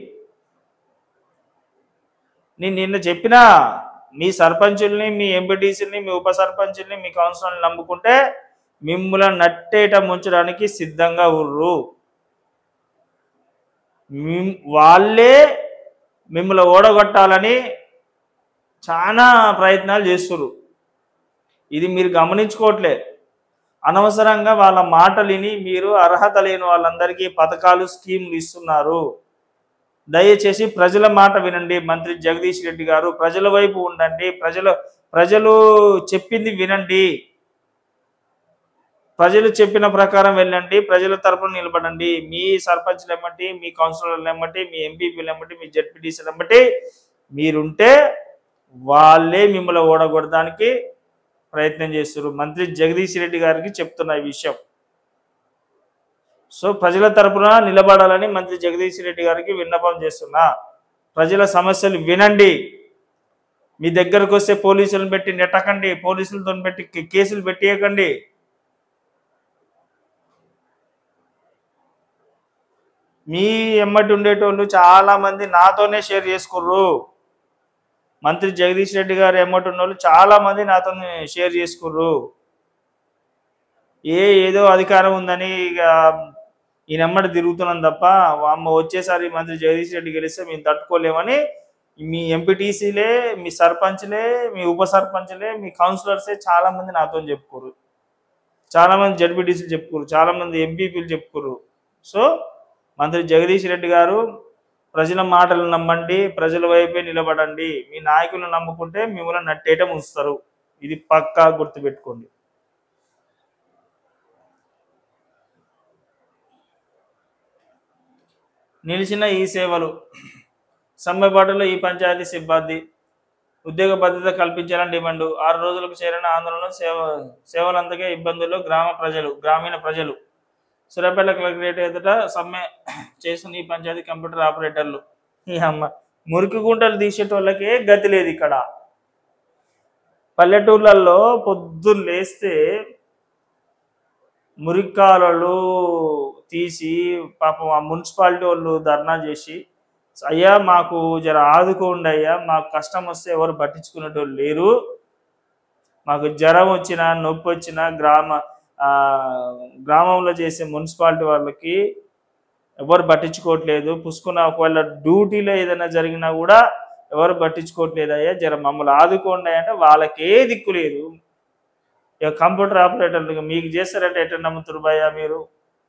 నేను నిన్న చెప్పినా మీ సర్పంచుల్ని మీ ఎంపీటీసీని మీ ఉప సర్పంచుల్ని మీ కౌన్సిలర్ని నమ్ముకుంటే మిమ్మల్ని నట్టేట ముంచడానికి సిద్ధంగా ఉర్రు మిమ్- వాళ్ళే మిమ్మల్ని ఓడగొట్టాలని చాలా ప్రయత్నాలు చేస్తున్నారు ఇది మీరు గమనించుకోవట్లే అనవసరంగా వాళ్ళ మాటలు విని మీరు అర్హత లేని వాళ్ళందరికీ పథకాలు స్కీములు ఇస్తున్నారు దయచేసి ప్రజల మాట వినండి మంత్రి జగదీష్ రెడ్డి గారు ప్రజల వైపు ఉండండి ప్రజలు ప్రజలు చెప్పింది వినండి ప్రజలు చెప్పిన ప్రకారం వెళ్ళండి ప్రజల తరపున నిలబడండి మీ సర్పంచ్లు ఎమ్మటి మీ కౌన్సిలర్లు ఎమ్మటి మీ ఎంపీపీలు ఎమ్మటి మీ జడ్పీటీసీలు ఎమ్మటి మీరుంటే వాళ్ళే మిమ్మల్ని ఓడగొడడానికి ప్రయత్నం చేస్తారు మంత్రి జగదీష్ రెడ్డి గారికి చెప్తున్న ఈ విషయం సో ప్రజల తరపున నిలబడాలని మంత్రి జగదీష్ రెడ్డి గారికి విన్నపం చేస్తున్నా ప్రజల సమస్యలు వినండి మీ దగ్గరకు వస్తే పోలీసులను పెట్టి నెట్టకండి పోలీసులతో పెట్టి కే- కేసులు పెట్టేయకండి మీ ఎమ్మటి ఉండేటోళ్ళు చాలా మంది నాతోనే షేర్ చేసుకుర్రు మంత్రి జగదీష్ రెడ్డి గారు ఎమ్మటి ఉన్న వాళ్ళు చాలా మంది నాతో షేర్ చేసుకుర్రు ఏ ఏదో అధికారం ఉందని ఇక ఈయన ఎమ్మటి తిరుగుతున్నాం తప్ప అమ్మ వచ్చేసారి మంత్రి జగదీష్ రెడ్డి గెలిస్తే మేము తట్టుకోలేమని మీ ఎంపీటీసీలే మీ సర్పంచ్లే మీ ఉప సర్పంచ్లే మీ కౌన్సిలర్సే చాలా మంది నాతో చెప్పుకోరు చాలా మంది జడ్పీటీసీలు చెప్పుకోరు చాలా మంది ఎంపీపీలు చెప్పుకోరు సో మంత్రి జగదీష్ రెడ్డి గారు ప్రజల మాటలు నమ్మండి ప్రజల వైపే నిలబడండి మీ నాయకులను నమ్ముకుంటే మిమ్మల్ని నట్టేయటం ఉంచుతారు ఇది పక్కా గుర్తుపెట్టుకోండి నిలిచిన ఈ సేవలు సమ్మెబాటులో ఈ పంచాయతీ సిబ్బంది ఉద్యోగ భద్రత కల్పించాలని డిమాండ్ ఆరు రోజులకు చేరిన ఆందోళన సేవ సేవలంతకే ఇబ్బందులు గ్రామ ప్రజలు గ్రామీణ ప్రజలు సూర్యాపేట కలెక్టరేట్ ఎదుట సమ్మె చేసిన ఈ పంచాయతీ కంప్యూటర్ ఆపరేటర్లు ఈ అమ్మ మురికి గుంటలు తీసేటోళ్ళకే గతి లేదు ఇక్కడ పల్లెటూర్లలో పొద్దున్న లేస్తే మురికాలలు తీసి పాపం ఆ మున్సిపాలిటీ వాళ్ళు ధర్నా చేసి అయ్యా మాకు జర ఆదుకోండి అయ్యా మాకు కష్టం వస్తే ఎవరు పట్టించుకునేటోళ్ళు లేరు మాకు జ్వరం వచ్చినా నొప్పి వచ్చినా గ్రామ ఆ, గ్రామంలో చేసే మున్సిపాలిటీ వాళ్ళకి ఎవరు పట్టించుకోవట్లేదు పుసుకున్న ఒకవేళ డ్యూటీలో ఏదైనా జరిగినా కూడా ఎవరు పట్టించుకోవట్లేదు అయ్యా జర మమ్మల్ని ఆదుకోండి అంటే వాళ్ళకే దిక్కు లేదు ఇక కంప్యూటర్ ఆపరేటర్లు మీకు చేస్తారంటే ఎట్లా నమ్ముతురు భయ్యా మీరు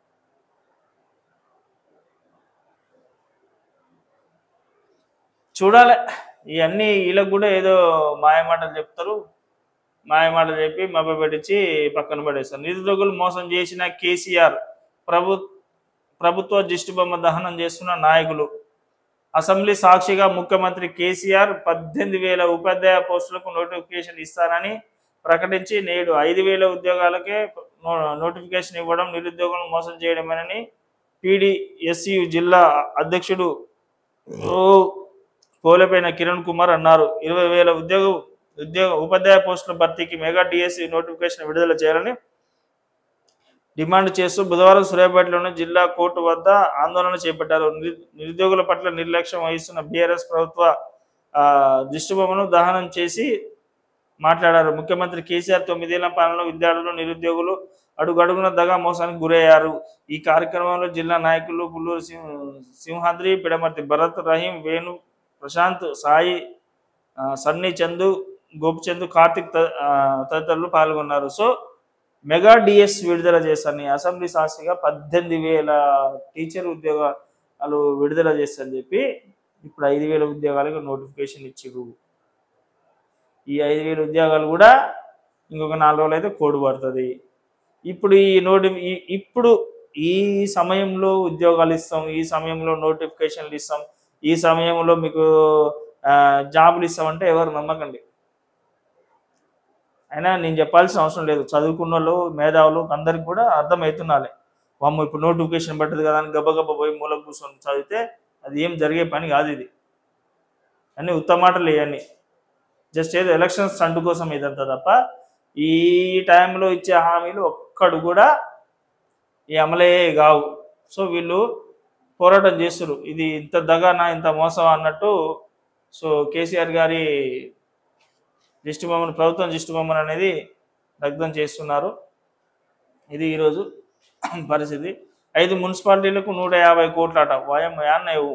చూడాలి ఇవన్నీ వీళ్ళకి కూడా ఏదో మాయమాటలు చెప్తారు మాయమాటలు చెప్పి మభ్య పెట్టించి పక్కన పడేస్తారు నిరుద్యోగులు మోసం చేసిన కేసీఆర్ ప్రభు ప్రభుత్వ దిష్టిబొమ్మ దహనం చేస్తున్న నాయకులు అసెంబ్లీ సాక్షిగా ముఖ్యమంత్రి కేసీఆర్ పద్దెనిమిది వేల ఉపాధ్యాయ పోస్టులకు నోటిఫికేషన్ ఇస్తానని ప్రకటించి నేడు ఐదు వేల ఉద్యోగాలకే నో- నోటిఫికేషన్ ఇవ్వడం నిరుద్యోగులను మోసం చేయడమేనని పీడిఎస్యు జిల్లా అధ్యక్షుడు ఓ పోలేపైన కిరణ్ కుమార్ అన్నారు ఇరవై వేల ఉద్యోగ ఉద్యోగ ఉపాధ్యాయ పోస్టుల భర్తీకి మెగా డిఎస్సి నోటిఫికేషన్ విడుదల చేయాలని డిమాండ్ చేస్తూ బుధవారం సూర్యాపేటలోని జిల్లా కోర్టు వద్ద ఆందోళన చేపట్టారు నిరు- నిరుద్యోగుల పట్ల నిర్లక్ష్యం వహిస్తున్న బీఆర్ఎస్ ప్రభుత్వ ఆ, దిష్టిబొమ్మను దహనం చేసి మాట్లాడారు ముఖ్యమంత్రి కేసీఆర్ తొమ్మిదేళ్ల పాలనలో విద్యార్థులు నిరుద్యోగులు అడుగడుగున దగా మోసానికి గురయ్యారు ఈ కార్యక్రమంలో జిల్లా నాయకులు పుల్లూరు సింహ సింహాద్రి పిడమర్తి భరత్ రహీం వేణు ప్రశాంత్ సాయి ఆ, సన్నీ చందు గోపిచంద్ కార్తిక్ త- ఆ, తదితరులు పాల్గొన్నారు సో మెగా డిఎస్ విడుదల చేస్తాను అసెంబ్లీ సాక్షిగా పద్దెనిమిది వేల టీచర్ ఉద్యోగాలు విడుదల చేస్తారని చెప్పి ఇప్పుడు ఐదు వేల ఉద్యోగాలకు నోటిఫికేషన్ ఇచ్చిరు ఈ ఐదు వేల ఉద్యోగాలు కూడా ఇంకొక నాలుగు రోజులు అయితే కోడ్ పడుతుంది ఇప్పుడు ఈ నోటి ఈ- ఇప్పుడు ఈ సమయంలో ఉద్యోగాలు ఇస్తాం ఈ సమయంలో నోటిఫికేషన్లు ఇస్తాం ఈ సమయంలో మీకు ఆ, జాబులు ఇస్తామంటే ఎవరు నమ్మకండి అయినా నేను చెప్పాల్సిన అవసరం లేదు చదువుకున్న వాళ్ళు మేధావులు అందరికి కూడా అర్థమవుతున్నాలే వామ్మ ఇప్పుడు నోటిఫికేషన్ పట్టదు కదా అని గబగబ పోయి మూల కూర్చొని చదివితే అది ఏం జరిగే పని కాదు ఇది అన్ని ఉత్తమాటలు ఇవన్నీ జస్ట్ ఏదో ఎలక్షన్స్ స్టంట్ కోసం ఇదంతా తప్ప ఈ టైంలో ఇచ్చే హామీలు ఒక్కడు కూడా ఈ అమలయ్యే కావు సో వీళ్ళు పోరాటం చేస్తారు ఇది ఇంత దగానా ఇంత మోసం అన్నట్టు సో కేసీఆర్ గారి దిష్టి బొమ్మను ప్రభుత్వం దిష్టి బొమ్మను అనేది దగ్ధం చేస్తున్నారు ఇది ఈరోజు పరిస్థితి ఐదు మున్సిపాలిటీలకు నూట యాభై కోట్లట వాయం యాన్నయ్యవు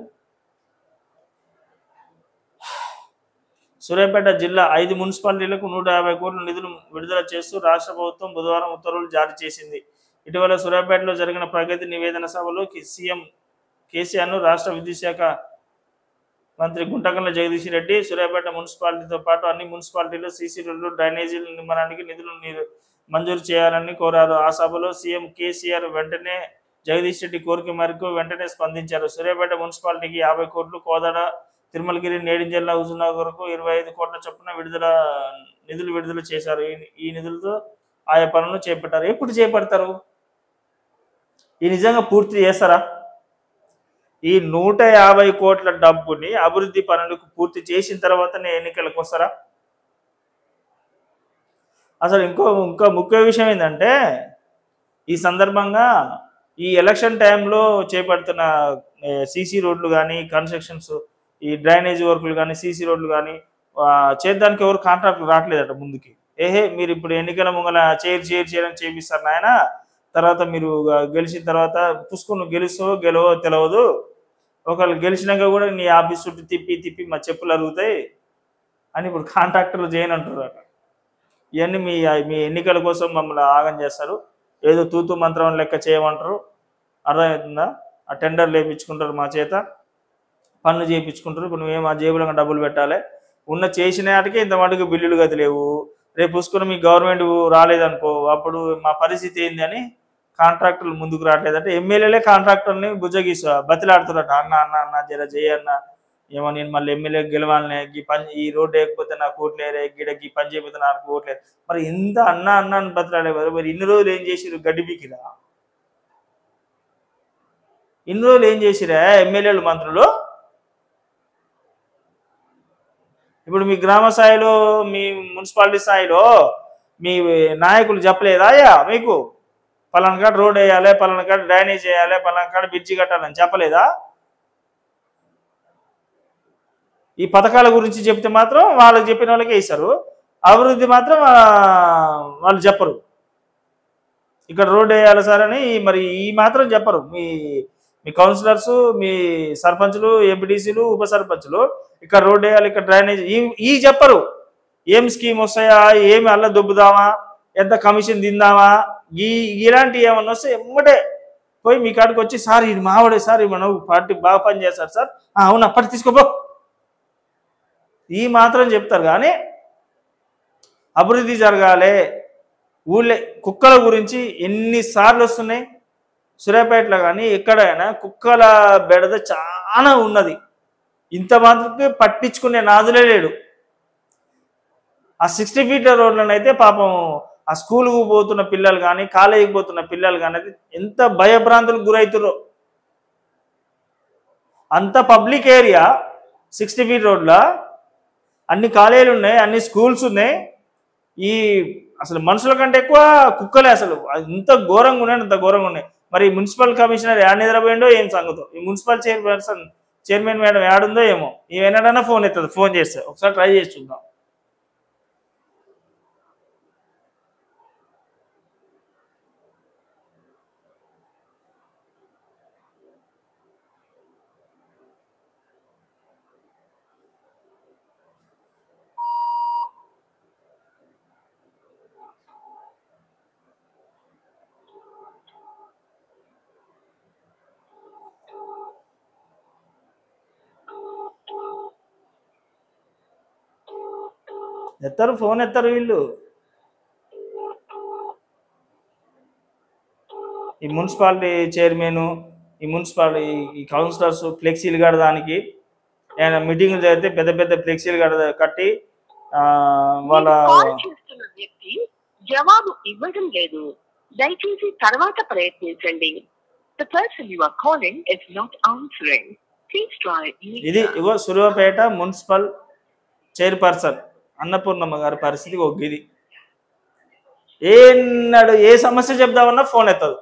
సూర్యాపేట జిల్లా ఐదు మున్సిపాలిటీలకు నూట యాభై కోట్ల నిధులు విడుదల చేస్తూ రాష్ట్ర ప్రభుత్వం బుధవారం ఉత్తర్వులు జారీ చేసింది ఇటీవల సూర్యాపేటలో జరిగిన ప్రగతి నివేదన సభలో కి- సీఎం కేసీఆర్ను రాష్ట్ర విద్యుత్ శాఖ మంత్రి గుంటకల్ల జగదీష్ రెడ్డి సూర్యాపేట మున్సిపాలిటీతో పాటు అన్ని మున్సిపాలిటీలు సీసీ రోడ్లు డ్రైనేజీల నిర్మాణానికి నిధులు ని- మంజూరు చేయాలని కోరారు ఆ సభలో సీఎం కేసీఆర్ వెంటనే జగదీష్ రెడ్డి కోరిక మేరకు వెంటనే స్పందించారు సూర్యాపేట మున్సిపాలిటీకి యాభై కోట్లు కోదాడ తిరుమలగిరి నేడింజల్ల హుజునగర్కు ఇరవై ఐదు కోట్ల చొప్పున విడుదల నిధులు విడుదల చేశారు ఈ- ఈ నిధులతో ఆయా పనులను చేపట్టారు ఎప్పుడు చేపడతారు ఈ నిజంగా పూర్తి చేస్తారా ఈ నూట యాభై కోట్ల డబ్బుని అభివృద్ధి పనులకు పూర్తి చేసిన తర్వాతనే ఎన్నికలకు వస్తారా అసలు ఇంకో ఇంకో ముఖ్య విషయం ఏంటంటే ఈ సందర్భంగా ఈ ఎలక్షన్ టైంలో చేపడుతున్న సీసీ రోడ్లు కానీ కన్స్ట్రక్షన్స్ ఈ డ్రైనేజ్ వర్కులు కానీ సీసీ రోడ్లు కానీ చేద్దానికి ఎవరు కాంట్రాక్ట్లు రావట్లేదట ముందుకి ఏహే మీరు ఇప్పుడు ఎన్నికల ముంగల చేరు చేరు చేయని చేపిస్తారు నాయన తర్వాత మీరు గెలిచిన తర్వాత పుష్కును గెలుస్తావో గెలవో తెలియదు ఒకళ్ళు గెలిచినాక కూడా నీ ఆఫీస్ చుట్టూ తిప్పి తిప్పి మా చెప్పులు అరుగుతాయి అని ఇప్పుడు కాంట్రాక్టర్లు చేయని అంటున్నారు ఇవన్నీ మీ మీ ఎన్నికల కోసం మమ్మల్ని ఆగం చేస్తారు ఏదో తూతు మంత్రం లెక్క చేయమంటారు అర్థమవుతుందా ఆ టెండర్ లేపించుకుంటారు మా చేత పన్ను చేయించుకుంటారు ఇప్పుడు నువ్వేం ఆ జేబులో డబ్బులు పెట్టాలి ఉన్న చేసిన వాటికి ఇంత మటుకు బిల్లులు గది లేవు రేపు పుసుకుని మీ గవర్నమెంట్ రాలేదనుకో అప్పుడు మా పరిస్థితి ఏంది అని కాంట్రాక్టర్లు ముందుకు రావట్లేదంటే ఎమ్మెల్యేలే కాంట్రాక్టర్ని బుజ్జగీసు బతిలాడుతున్నట్టు అన్న అన్న అన్న జర చేయన్న ఏమో నేను మళ్ళీ ఎమ్మెల్యే గెలవాలనే ఈ పని ఈ రోడ్డు వేయకపోతే నాకు ఓట్లేరే గిడ ఈ పని చేయకపోతే నాకు ఓట్లేదు మరి ఇంత అన్న అన్న అని బతిలాడే కదా మరి ఇన్ని రోజులు ఏం చేసిరు గడ్డి పీకిరా ఇన్ని రోజులు ఏం చేసిరా ఎమ్మెల్యేలు మంత్రులు ఇప్పుడు మీ గ్రామ స్థాయిలో మీ మున్సిపాలిటీ స్థాయిలో మీ నాయకులు చెప్పలేదా అయ్యా మీకు పలానా కాడ రోడ్ వేయాలి పలానా కాడ డ్రైనేజ్ వేయాలి పలానా కాడ బ్రిడ్జి కట్టాలని చెప్పలేదా ఈ పథకాల గురించి చెప్తే మాత్రం వాళ్ళకి చెప్పిన వాళ్ళకే ఇస్తారు అభివృద్ధి మాత్రం ఆ, వాళ్ళు చెప్పరు ఇక్కడ రోడ్ వేయాలి సార్ అని మరి ఈ మాత్రం చెప్పరు మీ మీ కౌన్సిలర్స్ మీ సర్పంచులు ఎంపీటీసీలు ఉప సర్పంచులు ఇక్కడ రోడ్ వేయాలి ఇక్కడ డ్రైనేజ్ ఈ ఈ చెప్పరు ఏం స్కీమ్ వస్తాయా ఏమి అల్ల దొబ్బుదామా ఎంత కమిషన్ తిందామా ఈ ఇలాంటి ఏమన్నా వస్తే ఎమ్మటే పోయి మీ కాడికి వచ్చి సార్ ఇది మావాడే సార్ ఈ మన పార్టీ బాగా పని చేస్తారు సార్ "ఆ, అవునా పట్టి తీసుకోపో ఈ మాత్రం చెప్తారు కానీ అభివృద్ధి జరగాలి ఊళ్ళే కుక్కల గురించి ఎన్నిసార్లు వస్తున్నాయి సూర్యాపేటలో కానీ ఎక్కడైనా కుక్కల బెడద చాలా ఉన్నది ఇంత మాత్రమే పట్టించుకునే నాదులే లేడు ఆ సిక్స్టీ ఫీట్ రోడ్లనైతే పాపం ఆ స్కూల్కు పోతున్న పిల్లలు కానీ కాలేజీకి పోతున్న పిల్లలు కానీ అయితే ఎంత భయభ్రాంతులకు గురవుతారో అంత పబ్లిక్ ఏరియా సిక్స్టీ ఫీట్ రోడ్లో అన్ని కాలేజీలు ఉన్నాయి అన్ని స్కూల్స్ ఉన్నాయి ఈ అసలు మనుషుల కంటే ఎక్కువ కుక్కలే అసలు అది ఇంత ఘోరంగా ఉన్నాయి అంత ఘోరంగా ఉన్నాయి మరి మున్సిపల్ కమిషనర్ యాడ్ నిద్రపోయిండో ఏం సంగతో ఈ మున్సిపల్ చైర్పర్సన్ చైర్మన్ మేడం యాడుందో ఏమో ఏమైనా ఫోన్ ఎత్తదు ఫోన్ చేస్తే ఒకసారి ట్రై చేసి చూద్దాం ఎత్తారు ఫోన్ ఎత్తారు వీళ్ళు ఈ మున్సిపాలిటీ చైర్మన్ ఈ మున్సిపాలిటీ ఈ కౌన్సిలర్స్ ఫ్లెక్సీలు కడదానికి ఏమైనా మీటింగ్లు జరిగితే పెద్ద పెద్ద ఫ్లెక్సీలు కడ కట్టి ఆ, వాళ్ళ కాల్ చేస్తున్న వ్యక్తి జవాబు ఇవ్వడం లేదు దయచేసి తర్వాత ప్రయత్నించండి the person you are calling is not answering please try ఇది ఇగో సులువపేట మున్సిపల్ చైర్పర్సన్ అన్నపూర్ణమ్మ గారి పరిస్థితి ఒక ఇది ఏనాడు ఏ సమస్య చెప్దామన్నా ఫోన్ ఎత్తదు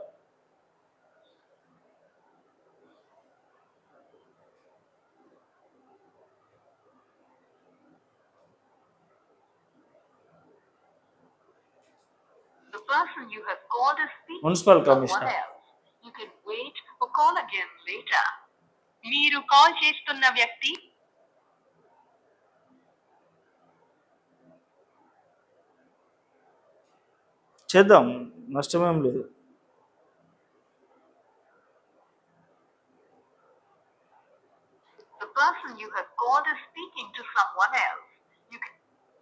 The person you have called is speaking municipal to someone commissioner else. You can wait or call again later. మీరు కాల్ చేస్తున్న వ్యక్తి చేద్దాం నష్టమేం లేదు the person you have called is speaking to someone else. You can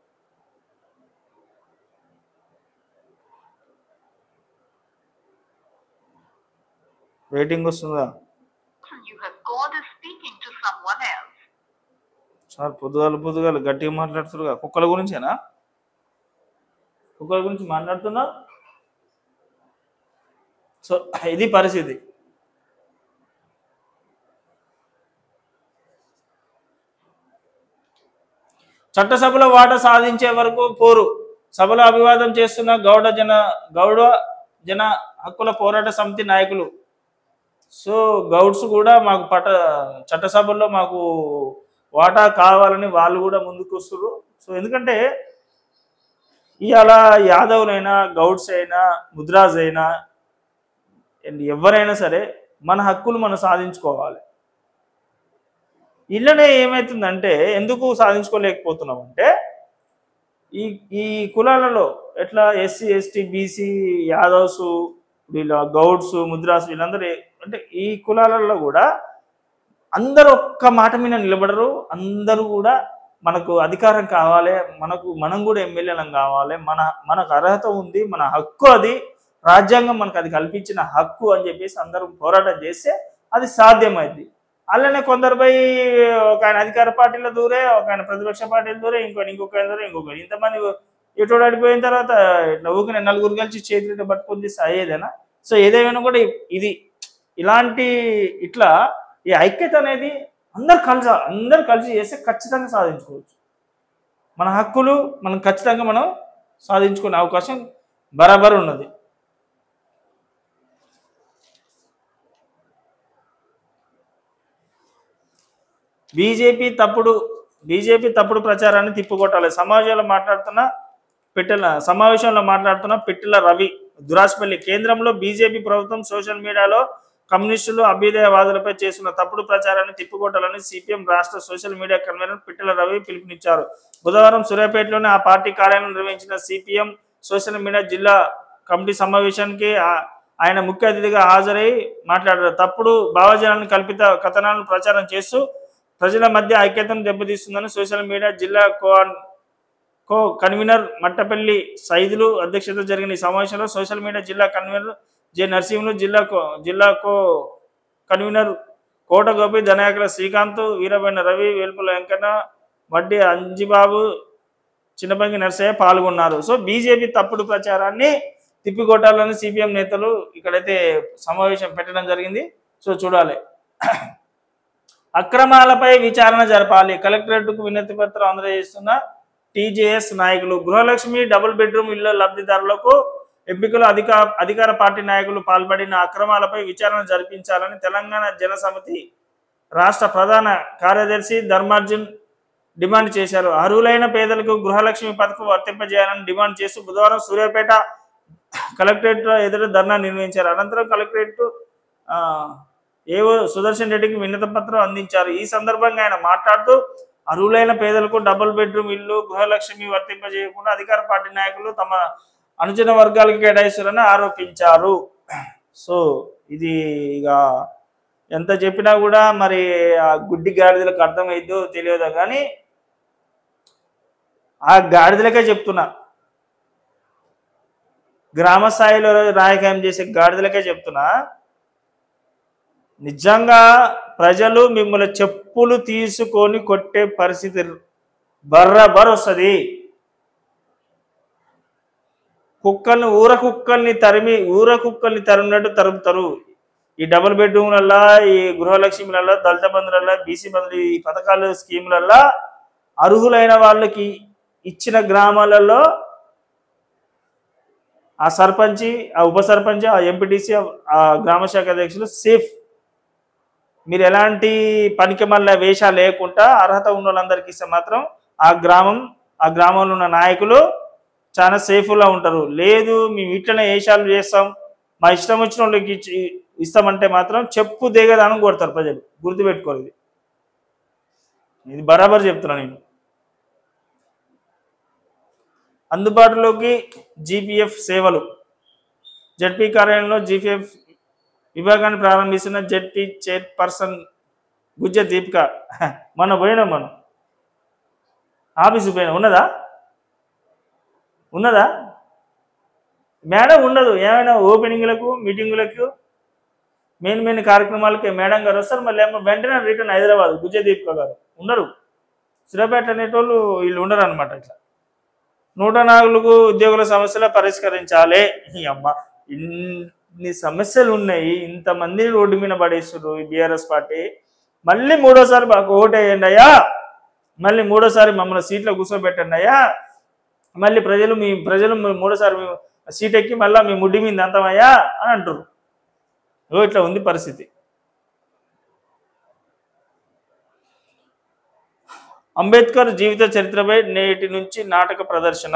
waiting వస్తుందా person you have called is speaking to someone else. Sir పొద్దుగాలు పొద్దుగాలు గట్టిగా మాట్లాడుతురుగా కుక్కల గురించేనా కుక్కల గురించి మాట్లాడుతున్నా సో ఇది పరిస్థితి చట్టసభలో వాటా సాధించే వరకు పోరు సభలో అభివాదం చేస్తున్న గౌడ జన గౌడ జన హక్కుల పోరాట సమితి నాయకులు సో గౌడ్స్ కూడా మాకు పట చట్టసభల్లో మాకు వాటా కావాలని వాళ్ళు కూడా ముందుకు వస్తున్నారు సో ఎందుకంటే ఇవాళ యాదవ్లైనా గౌడ్స్ అయినా ముద్రాజ్ అయినా and ఎవరైనా సరే మన హక్కులు మనం సాధించుకోవాలి ఇళ్ళనే ఏమవుతుందంటే ఎందుకు సాధించుకోలేకపోతున్నాం అంటే ఈ ఈ కులాలలో ఎట్లా ఎస్సీ ఎస్టీ బీసీ యాదవ్స్ వీళ్ళ గౌడ్స్ ముద్రాస్ వీళ్ళందరూ ఏ- అంటే ఈ కులాలలో కూడా అందరూ ఒక్క మాట మీద నిలబడరు అందరూ కూడా మనకు అధికారం కావాలి మనకు మనం కూడా ఎమ్మెల్యేలం కావాలి మన మనకు అర్హత ఉంది మన హక్కు అది రాజ్యాంగం మనకు అది కల్పించిన హక్కు అని చెప్పేసి అందరూ పోరాటం చేస్తే అది సాధ్యమైంది అలానే కొందరు పోయి ఒక ఆయన అధికార పార్టీలో దూరే ఒక ఆయన ప్రతిపక్ష పార్టీలో దూరే ఇంకో ఇంకొక ఆయన దూరే ఇంకొక ఇంతమంది ఎటు అడిపోయిన తర్వాత ఇట్లా ఊరికే నలుగురు కలిసి చేతులు పట్టుకొని చేస్తే అయ్యేదేనా సో ఏదేమైనా కూడా ఇది ఇలాంటి ఇట్లా ఈ ఐక్యత అనేది అందరు కలిసి అందరు కలిసి చేస్తే ఖచ్చితంగా సాధించుకోవచ్చు మన హక్కులు మనం ఖచ్చితంగా మనం సాధించుకునే అవకాశం బరాబర్ ఉన్నది బీజేపీ తప్పుడు బీజేపీ తప్పుడు ప్రచారాన్ని తిప్పుకొట్టాలి సమాజంలో మాట్లాడుతున్న పిట్టల సమావేశంలో మాట్లాడుతున్న పిట్టల రవి దురాశపల్లి కేంద్రంలో బీజేపీ ప్రభుత్వం సోషల్ మీడియాలో కమ్యూనిస్టులు అభ్యుదయవాదులపై చేస్తున్న తప్పుడు ప్రచారాన్ని తిప్పుకొట్టాలని సిపిఎం రాష్ట్ర social media convener Pittala Ravi పిలుపునిచ్చారు బుధవారం సూర్యాపేటలోని ఆ పార్టీ కార్యాలయం నిర్వహించిన సిపిఎం సోషల్ మీడియా జిల్లా కమిటీ సమావేశానికి ఆ- ఆయన ముఖ్య అతిథిగా హాజరై మాట్లాడారు తప్పుడు భావజనాలను కల్పిత కథనాలను ప్రచారం చేస్తూ ప్రజల మధ్య ఐక్యతను దెబ్బతీస్తుందని సోషల్ మీడియా జిల్లా co co convener Mattapalli Saidulu అధ్యక్షత జరిగిన ఈ సమావేశంలో సోషల్ మీడియా జిల్లా కన్వీనర్ జె నరసింహులు జిల్లా కో జిల్లా కో కన్వీనర్ కోట గోపి ధనాయకుల శ్రీకాంత్ వీరబైన రవి వేల్పుల వెంకన్న వడ్డీ అంజిబాబు చిన్నబంగి నరసయ్య పాల్గొన్నారు సో బీజేపీ తప్పుడు ప్రచారాన్ని తిప్పికొట్టాలని సిపిఎం నేతలు ఇక్కడైతే సమావేశం పెట్టడం జరిగింది సో చూడాలి అక్రమాలపై విచారణ జరపాలి కలెక్టరేట్కు వినతి పత్రం అందజేస్తున్న టీజేఎస్ నాయకులు గృహలక్ష్మి డబుల్ బెడ్రూమ్ ఇళ్ల లబ్ధిదారులకు ఎంపికలు అధిక అధికార పార్టీ నాయకులు పాల్పడిన అక్రమాలపై విచారణ జరిపించాలని తెలంగాణ జనసమితి రాష్ట్ర ప్రధాన కార్యదర్శి ధర్మార్జున్ డిమాండ్ చేశారు అర్హులైన పేదలకు గృహలక్ష్మి పథకం వర్తింపజేయాలని డిమాండ్ చేస్తూ బుధవారం సూర్యాపేట కలెక్టరేట్ ఎదుట ధర్నా నిర్వహించారు అనంతరం కలెక్టరేట్ ఆ, ఏవో సుదర్శన్ రెడ్డికి వినతి పత్రం అందించారు ఈ సందర్భంగా ఆయన మాట్లాడుతూ అర్హులైన పేదలకు డబుల్ బెడ్రూమ్ ఇల్లు గృహలక్ష్మి వర్తింపజేయకుండా అధికార పార్టీ నాయకులు తమ అనుచర వర్గాలకు కేటాయిస్తారని ఆరోపించారు సో ఇది ఇక ఎంత చెప్పినా కూడా మరి ఆ గుడ్డి గాడిదలకు అర్థమైద్దో తెలియదు కానీ ఆ గాడిదలకే చెప్తున్నా గ్రామ స్థాయిలో రాజకీయం చేసే గాడిదలకే చెప్తున్నా నిజంగా ప్రజలు మిమ్మల్ని చెప్పులు తీసుకొని కొట్టే పరిస్థితి బర్రబర్ వస్తుంది కుక్కల్ని ఊర కుక్కల్ని తరిమి ఊర కుక్కల్ని తరిమినట్టు తరుముతారు ఈ డబుల్ బెడ్రూమ్లల్లా ఈ గృహలక్ష్మిలల్లా దళిత బంధులల్లా బీసీ బంధులు ఈ పథకాలు స్కీములల్లా అర్హులైన వాళ్ళకి ఇచ్చిన గ్రామాలలో ఆ సర్పంచి ఆ ఉప సర్పంచ్ ఆ ఎంపీటీసీ ఆ గ్రామ శాఖ అధ్యక్షులు సేఫ్ మీరు ఎలాంటి పనికి మళ్ళీ వేషాలు లేకుండా అర్హత ఉన్న వాళ్ళందరికీ ఇస్తే మాత్రం ఆ గ్రామం ఆ గ్రామంలో ఉన్న నాయకులు చాలా సేఫ్గా ఉంటారు లేదు మేము ఇట్లనే వేషాలు చేస్తాం మా ఇష్టం వచ్చిన వాళ్ళకి ఇచ్చి ఇస్తామంటే మాత్రం చెప్పు దిగదానం కొడతారు ప్రజలు గుర్తుపెట్టుకోరు ఇది ఇది బరాబర్ చెప్తున్నా నేను అందుబాటులోకి జీపీఎఫ్ సేవలు జడ్పీ కార్యాలయంలో జీపీఎఫ్ విభాగాన్ని ప్రారంభిస్తున్న జడ్పీ చైర్పర్సన్ గుజ్జ దీపిక మన పోయినాం మనం ఆఫీసు పోయినా ఉన్నదా ఉన్నదా మేడం ఉండదు ఏమైనా ఓపెనింగ్లకు మీటింగులకు మెయిన్ మెయిన్ కార్యక్రమాలకి మేడం గారు వస్తారు మళ్ళీ ఏమో వెంటనే రిటర్న్ హైదరాబాద్ గుజ్జ దీపిక గారు ఉండరు సిరపేట అనేటోళ్ళు వీళ్ళు ఉండరు అనమాట ఇట్లా నూట నాలుగు ఉద్యోగుల సమస్యలు పరిష్కరించాలి ఈ అమ్మ ఇన్ని సమస్యలు ఉన్నాయి ఇంతమందిని రోడ్డు మీద పడేస్తున్నారు ఈ బీఆర్ఎస్ పార్టీ మళ్ళీ మూడోసారి మాకు ఓటేయండి అయ్యా మళ్ళీ మూడోసారి మమ్మల్ని సీట్లో కూర్చోబెట్టండి అయ్యా మళ్ళీ ప్రజలు మీ ప్రజలు మీ మూడోసారి మీ సీట్ ఎక్కి మళ్ళీ మీ ముడ్డి మీద అంతమయ్యా అని అంటారు ఓ ఇట్లా ఉంది పరిస్థితి అంబేద్కర్ జీవిత చరిత్రపై నేటి నుంచి నాటక ప్రదర్శన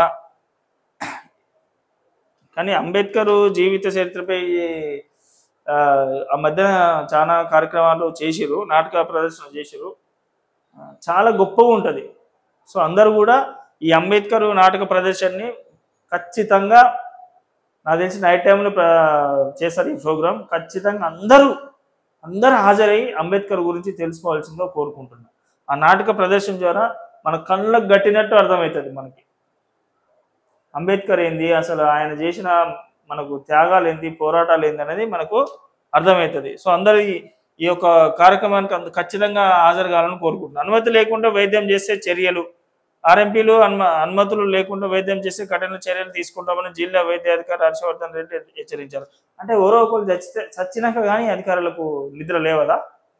కానీ అంబేద్కర్ జీవిత చరిత్రపై ఆ, ఆ మధ్యన చాలా కార్యక్రమాలు చేసిరు నాటక ప్రదర్శన చేసిరు ఆ, చాలా గొప్పగా ఉంటుంది సో అందరూ కూడా ఈ అంబేద్కర్ నాటక ప్రదర్శనని ఖచ్చితంగా నాకు తెలిసి నైట్ టైంలో ప్ర చేస్తారు ఈ ప్రోగ్రామ్ ఖచ్చితంగా అందరూ అందరూ హాజరై అంబేద్కర్ గురించి తెలుసుకోవాల్సిందో కోరుకుంటున్నాను ఆ నాటక ప్రదర్శన ద్వారా మన కళ్ళకు గట్టినట్టు అర్థమవుతుంది మనకి అంబేద్కర్ ఏంది అసలు ఆయన చేసిన మనకు త్యాగాలు ఏంది పోరాటాలు ఏంది అనేది మనకు అర్థమవుతుంది సో అందరు ఈ- ఈ యొక్క కార్యక్రమానికి అంత ఖచ్చితంగా హాజరు కావాలని కోరుకుంటున్నాను అనుమతి లేకుండా వైద్యం చేసే చర్యలు ఆర్ఎంపీలు అన్మ అనుమతులు లేకుండా వైద్యం చేసే కఠిన చర్యలు తీసుకుంటామని జిల్లా వైద్య అధికారి హర్షవర్ధన్ రెడ్డి హెచ్చరించారు అంటే ఎవరో ఒకరు చచ్చితే చచ్చినాక కానీ అధికారులకు నిద్ర లేవదా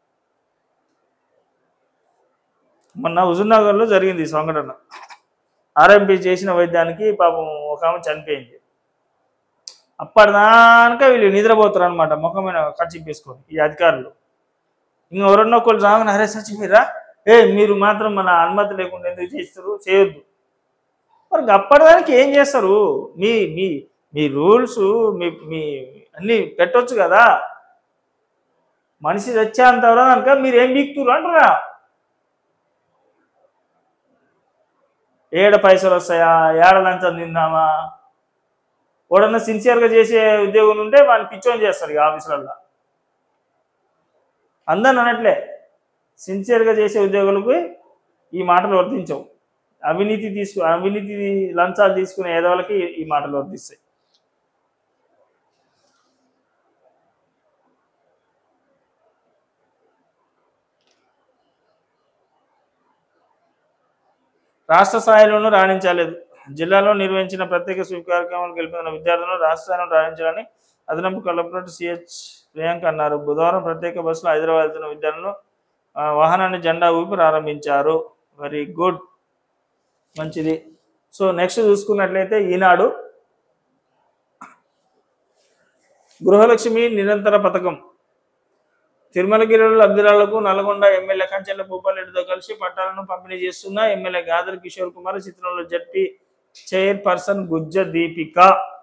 మొన్న హుజూర్నగర్లో జరిగింది ఈ సంఘటన ఆర్ఎంపీ చేసిన వైద్యానికి పాపం ఒక ఆమె చనిపోయింది అప్పటిదాకా వీళ్ళు నిద్రపోతారు అనమాట ముఖమైన ఖర్చు వేసుకొని ఈ అధికారులు ఇంకా ఎవరన్నా ఒకళ్ళు రాగానే అరే చచ్చిపోయిరా ఏ మీరు మాత్రం మన అనుమతి లేకుండా ఎందుకు చేస్తారు చేయొద్దు మరి అప్పటిదానికి ఏం చేస్తారు మీ మీ మీ రూల్స్ మీ మీ అన్నీ పెట్టొచ్చు కదా మనిషి చచ్చేంత కనుక మీరు ఏం బీక్తురు అంటారా ఏడ పైసలు వస్తాయా ఏడ లంచం తిందామా వాడన్నా సిన్సియర్గా చేసే ఉద్యోగులు ఉంటే వాళ్ళు పిచ్చోని చేస్తారు ఇక ఆఫీసులలో అందరిని అనట్లే సిన్సియర్గా చేసే ఉద్యోగులకు ఈ మాటలు వర్తించవు అవినీతి తీసుకు అవినీతి లంచాలు తీసుకునే ఏదోళ్ళకి ఈ మాటలు వర్తిస్తాయి రాష్ట్ర స్థాయిలోనూ రాణించలేదు జిల్లాలో నిర్వహించిన ప్రత్యేక స్వీప్ కార్యక్రమాలు గెలుపొందిన విద్యార్థులను రాష్ట్ర స్థాయిలో రాణించాలని అదనపు కలెక్టర్ సిహెచ్ ప్రియాంక అన్నారు బుధవారం ప్రత్యేక బస్సులో హైదరాబాద్ వెళ్తున్న విద్యార్థులను ఆ, వాహనాన్ని జెండా ఊపి ప్రారంభించారు వెరీ గుడ్ మంచిది సో నెక్స్ట్ చూసుకున్నట్లయితే ఈనాడు గృహలక్ష్మి నిరంతర పథకం తిరుమలగిరిలో లబ్ధిదారులకు నల్గొండ ఎమ్మెల్యే కంచెల భూపాలరెడ్డితో కలిసి పట్టాలను పంపిణీ చేస్తున్న ఎమ్మెల్యే గాదర్ కిషోర్ కుమార్ చిత్రంలో జడ్పీ చైర్పర్సన్ గుజ్జ దీపిక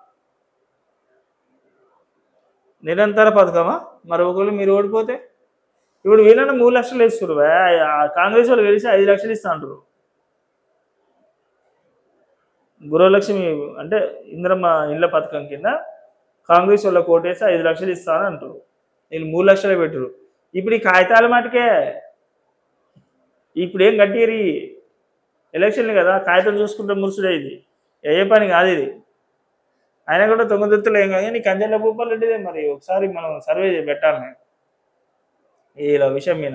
నిరంతర పథకమా మరి ఒకవేళ మీరు ఓడిపోతే ఇప్పుడు వీళ్ళని మూడు లక్షలు ఇస్తారు వే. ఆ కాంగ్రెస్ వాళ్ళు గెలిచి ఐదు లక్షలు ఇస్తా అంటారు గృహలక్ష్మి అంటే ఇంద్రమ్మ ఇళ్ళ పథకం కింద కాంగ్రెస్ వాళ్ళ కోటేసి ఐదు లక్షలు ఇస్తాను అంటారు వీళ్ళు మూడు లక్షలే పెట్టరు ఇప్పుడు ఈ కాగితాల మాటకే ఇప్పుడు ఏం కట్టిరి ఎలక్షన్లు కదా కాగితం చూసుకుంటే మురుసుడే ఇది ఏ పని కాదు ఇది ఆయన కూడా తొంగదొత్తులు ఏం కాదు కానీ కంచెల భూపాలరెడ్డిదే మరి ఒకసారి మనం సర్వే చేసి పెట్టాలి ఇలా విషయం మీద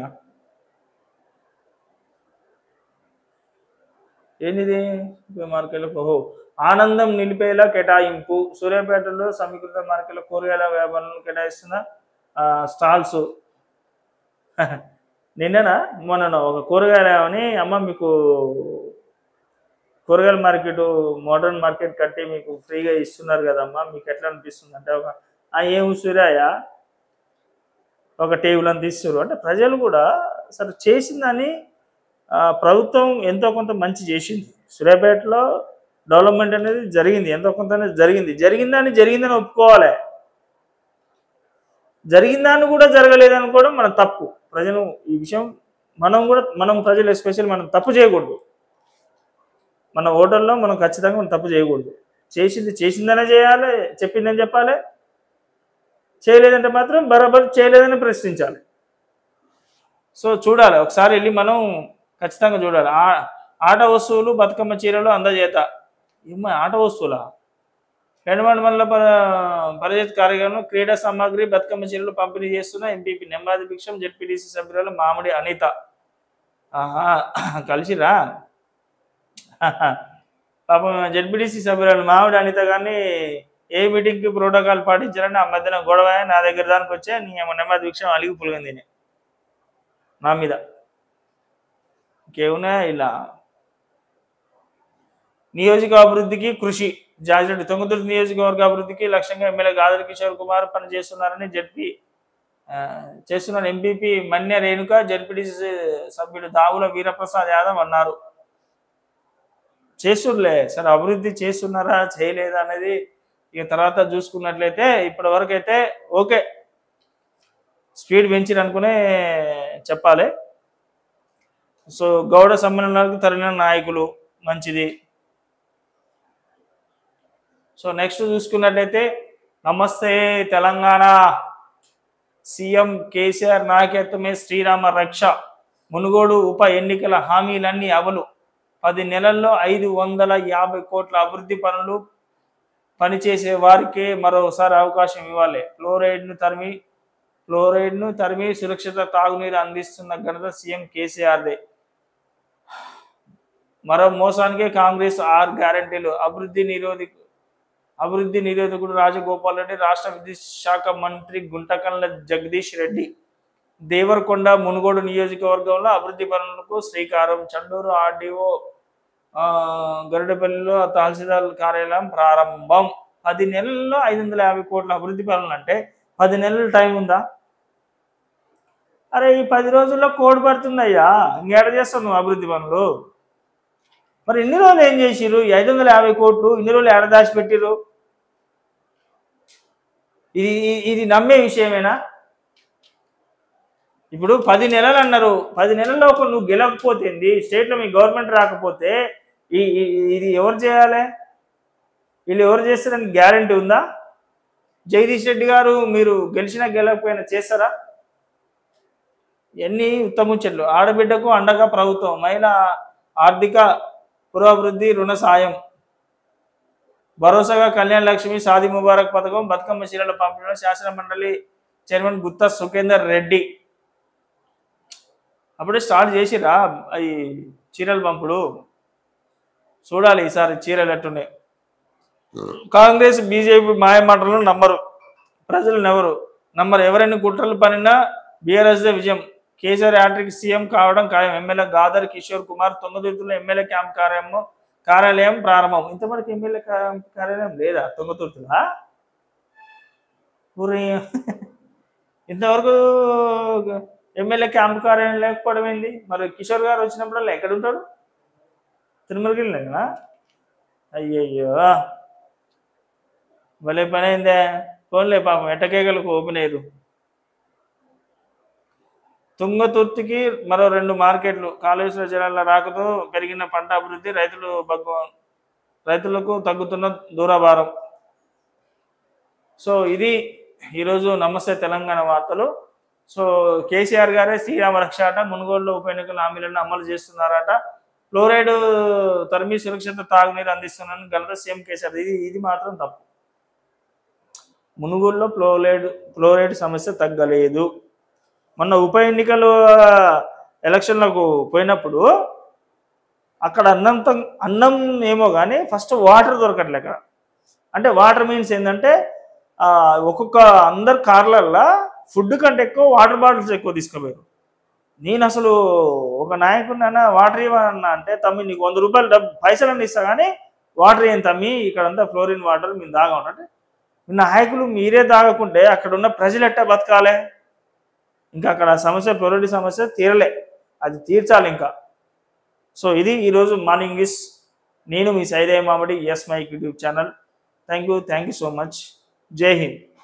ఏంటిది మార్కెట్లో ఓహో ఆనందం నిలిపేలా కేటాయింపు సూర్యాపేటలో సమీకృత మార్కెట్లో కూరగాయల వ్యాపారాలను కేటాయిస్తున్న ఆ, స్టాల్స్ నిన్ననా మొన్న ఒక కూరగాయలు అని అమ్మ మీకు కూరగాయల మార్కెట్ మోడర్న్ మార్కెట్ కట్టి మీకు ఫ్రీగా ఇస్తున్నారు కదమ్మా మీకు ఎట్లా అనిపిస్తుంది అంటే ఒక "ఆ, ఏం సూర్యాయ ఒక టేబుల్ అని తీస్తారు అంటే ప్రజలు కూడా అసలు చేసిందని ఆ, ప్రభుత్వం ఎంతో కొంత మంచి చేసింది సూర్యాపేటలో డెవలప్మెంట్ అనేది జరిగింది ఎంతో కొంత అనేది జరిగింది జరిగిందని జరిగిందని ఒప్పుకోవాలి జరిగిందాన్ని కూడా జరగలేదని కూడా మన తప్పు ప్రజలు ఈ విషయం మనం కూడా మనం ప్రజలు ఎస్పెషల్ మనం తప్పు చేయకూడదు మన ఓటర్లో మనం ఖచ్చితంగా మనం తప్పు చేయకూడదు చేసింది చేసిందనే చేయాలి చెప్పిందని చెప్పాలి చేయలేదంటే మాత్రం బరాబర్ చేయలేదని ప్రశ్నించాలి సో చూడాలి ఒకసారి వెళ్ళి మనం ఖచ్చితంగా చూడాలి ఆ ఆట వస్తువులు బతుకమ్మ చీరలు అందజేత ఏమ్మా ఆట వస్తువులా హెడ్మండ్ మండల ప- పరిషత్ కార్యక్రమంలో క్రీడా సామాగ్రి బతుకమ్మ చీరలు పంపిణీ చేస్తున్న ఎంపీపీ నెమ్మాది భిక్షం జెడ్పీటీసీ సభ్యురాలు మామిడి అనిత ఆహా కలిసిరా పాపం జెడ్పీటీసీ సభ్యురాలు మామిడి అనిత గారిని ఏ మీటింగ్కి ప్రోటోకాల్ పాటించారని ఆ మధ్యన గొడవ అయి నా దగ్గర దానికి వచ్చే నీ ఏమో నెమ్మది భిక్షం అలిగి పులిగింది నేను. నా మీద ఇంకేమున్నా ఇలా నియోజక అభివృద్ధికి కృషి జాజిరెడ్డి తొంగతుర్తి నియోజకవర్గ అభివృద్ధికి లక్ష్యంగా ఎమ్మెల్యే గాదరి కిషోర్ కుమార్ పనిచేస్తున్నారని జడ్పీ ఆ, చేస్తున్నారు ఎంపీపీ మన్య రేణుక జడ్పీటీసీ సభ్యుడు దావుల వీరప్రసాద్ యాదవ్ అన్నారు చేస్తుర్లే సరే అభివృద్ధి చేస్తున్నారా చేయలేదా అనేది ఇక తర్వాత చూసుకున్నట్లయితే ఇప్పటి వరకు అయితే ఓకే స్పీడ్ పెంచిరు అనుకునే చెప్పాలి సో గౌడ సమ్మేళనాలకు తరలిన నాయకులు మంచిది సో నెక్స్ట్ చూసుకున్నట్లయితే నమస్తే తెలంగాణ సీఎం కేసీఆర్ నాయకత్వమే శ్రీరామ రక్ష మునుగోడు ఉప ఎన్నికల హామీలన్నీ అమలు పది నెలల్లో ఐదు వందల యాభై కోట్ల అభివృద్ధి పనులు పనిచేసే వారికే మరోసారి అవకాశం ఇవ్వాలి ఫ్లోరైడ్ను తరిమి ఫ్లోరైడ్ను తరిమి సురక్షిత తాగునీరు అందిస్తున్న ఘనత సీఎం కేసీఆర్దే మరో మోసానికే కాంగ్రెస్ ఆరు గ్యారంటీలు అభివృద్ధి నిరోధక అభివృద్ధి నిరోధకుడు రాజగోపాల్ రెడ్డి రాష్ట్ర విద్యుత్ శాఖ మంత్రి గుంటకల్ల జగదీష్ రెడ్డి దేవరకొండ మునుగోడు నియోజకవర్గంలో అభివృద్ధి పనులకు శ్రీకారం చండూరు ఆర్డీఓ ఆ, గరుడపల్లిలో తహసీల్దార్ కార్యాలయం ప్రారంభం పది నెలల్లో ఐదు వందల యాభై కోట్ల అభివృద్ధి పనులు అంటే పది నెలల టైం ఉందా అరే ఈ పది రోజుల్లో కోడి పడుతుందయ్యా ఇంకేడ చేస్తావు నువ్వు అభివృద్ధి పనులు మరి ఇన్ని రోజులు ఏం చేసిర్రు ఈ ఐదు వందల యాభై కోట్లు ఇన్ని రోజులు ఎడ దాచిపెట్టిర్రు ఇది ఇది- ఇది నమ్మే విషయమేనా ఇప్పుడు పది నెలలు అన్నారు పది నెలల్లో ఒక నువ్వు గెలవకపోతేంది స్టేట్లో మీ గవర్నమెంట్ రాకపోతే ఈ ఈ- ఇది ఎవరు చేయాలి వీళ్ళు ఎవరు చేస్తారని గ్యారంటీ ఉందా జగదీష్ రెడ్డి గారు మీరు గెలిచినా గెలకపోయినా చేస్తారా ఎన్ని ఉత్తముచ్చట్లు ఆడబిడ్డకు అండగా ప్రభుత్వం మహిళా ఆర్థిక పురోభివృద్ధి రుణ సాయం భరోసాగా కళ్యాణ్ లక్ష్మి షాదీ ముబారక్ పథకం బతుకమ్మ చీరల పంపిణీలో శాసన మండలి చైర్మన్ గుత్తా సుఖేందర్ రెడ్డి అప్పుడే స్టార్ట్ చేసిరా అవి చీరల పంపుడు చూడాలి ఈసారి చీరలు ఎట్టున్నాయి కాంగ్రెస్ బీజేపీ మాయమాటలను నమ్మరు ప్రజలు నమ్మరు నమ్మరు ఎవరైనా కుట్రలు పనినా బీఆర్ఎస్ విజయం కేసీఆర్ యాట్రిక్ సీఎం కావడం ఖాయం ఎమ్మెల్యే గాదర్ కిషోర్ కుమార్ తుంగతుర్తిలో ఎమ్మెల్యే క్యాంప్ కార్యక్రమం కార్యాలయం ప్రారంభం ఇంతవరకు ఎమ్మెల్యే క్యాంప్ కార్యాలయం లేదా తుంగతుర్తిలా ఊరి ఇంతవరకు ఎమ్మెల్యే క్యాంప్ కార్యాలయం లేకపోవడం ఏంది మరి కిషోర్ గారు వచ్చినప్పుడల్లా ఎక్కడ ఉంటాడు తిరుమలకి వెళ్ళినా అయ్యయ్యో భలే పని అయిందే ఫోన్లే పాపం ఎట్టకేగలకు ఓపెన్ అయ్యారు తుంగతుర్తికి మరో రెండు మార్కెట్లు కాళేశ్వర జలాల రాకతో పెరిగిన పంట అభివృద్ధి రైతులు బగ్గు రైతులకు తగ్గుతున్న దూరభారం సో ఇది ఈరోజు నమస్తే తెలంగాణ వార్తలు సో కేసీఆర్ గారే శ్రీరామ రక్ష అట మునుగోడులో ఉప ఎన్నికల హామీలను అమలు చేస్తున్నారట ఫ్లోరైడ్ తరిమి సురక్షిత తాగునీరు అందిస్తున్నారని ఘనత సీఎం కేసీఆర్ ఇది ఇది మాత్రం తప్పు మునుగోడులో ఫ్లోరైడ్ ఫ్లోరైడ్ సమస్య తగ్గలేదు మొన్న ఉప ఎన్నికలు ఎలక్షన్లకు పోయినప్పుడు అక్కడ అన్నంత అన్నం ఏమో కానీ ఫస్ట్ వాటర్ దొరకట్లే అక్కడ అంటే వాటర్ మీన్స్ ఏంటంటే ఆ, ఒక్కొక్క అందరు కార్లల్లో ఫుడ్ కంటే ఎక్కువ వాటర్ బాటిల్స్ ఎక్కువ తీసుకుపోయారు నేను అసలు ఒక నాయకుడినైనా వాటర్ ఇవ్వనన్నా అంటే తమ్మి నీకు వంద రూపాయలు డబ్బు పైసలు ఇస్తా కానీ వాటర్ ఏం తమ్మి ఇక్కడంతా ఫ్లోరిన్ వాటర్ మేము తాగాం అంటే మీ నాయకులు మీరే తాగకుంటే అక్కడ ఉన్న ప్రజలు ఎట్టా బతకాలే ఇంకా అక్కడ సమస్య ఫ్లోరిడ్ సమస్య తీరలే అది తీర్చాలి ఇంకా సో ఇది ఈరోజు మార్నింగ్ ఇస్ నేను మీ Saidaiah Mamidi S my YouTube channel thank you thank you so much జై హింద్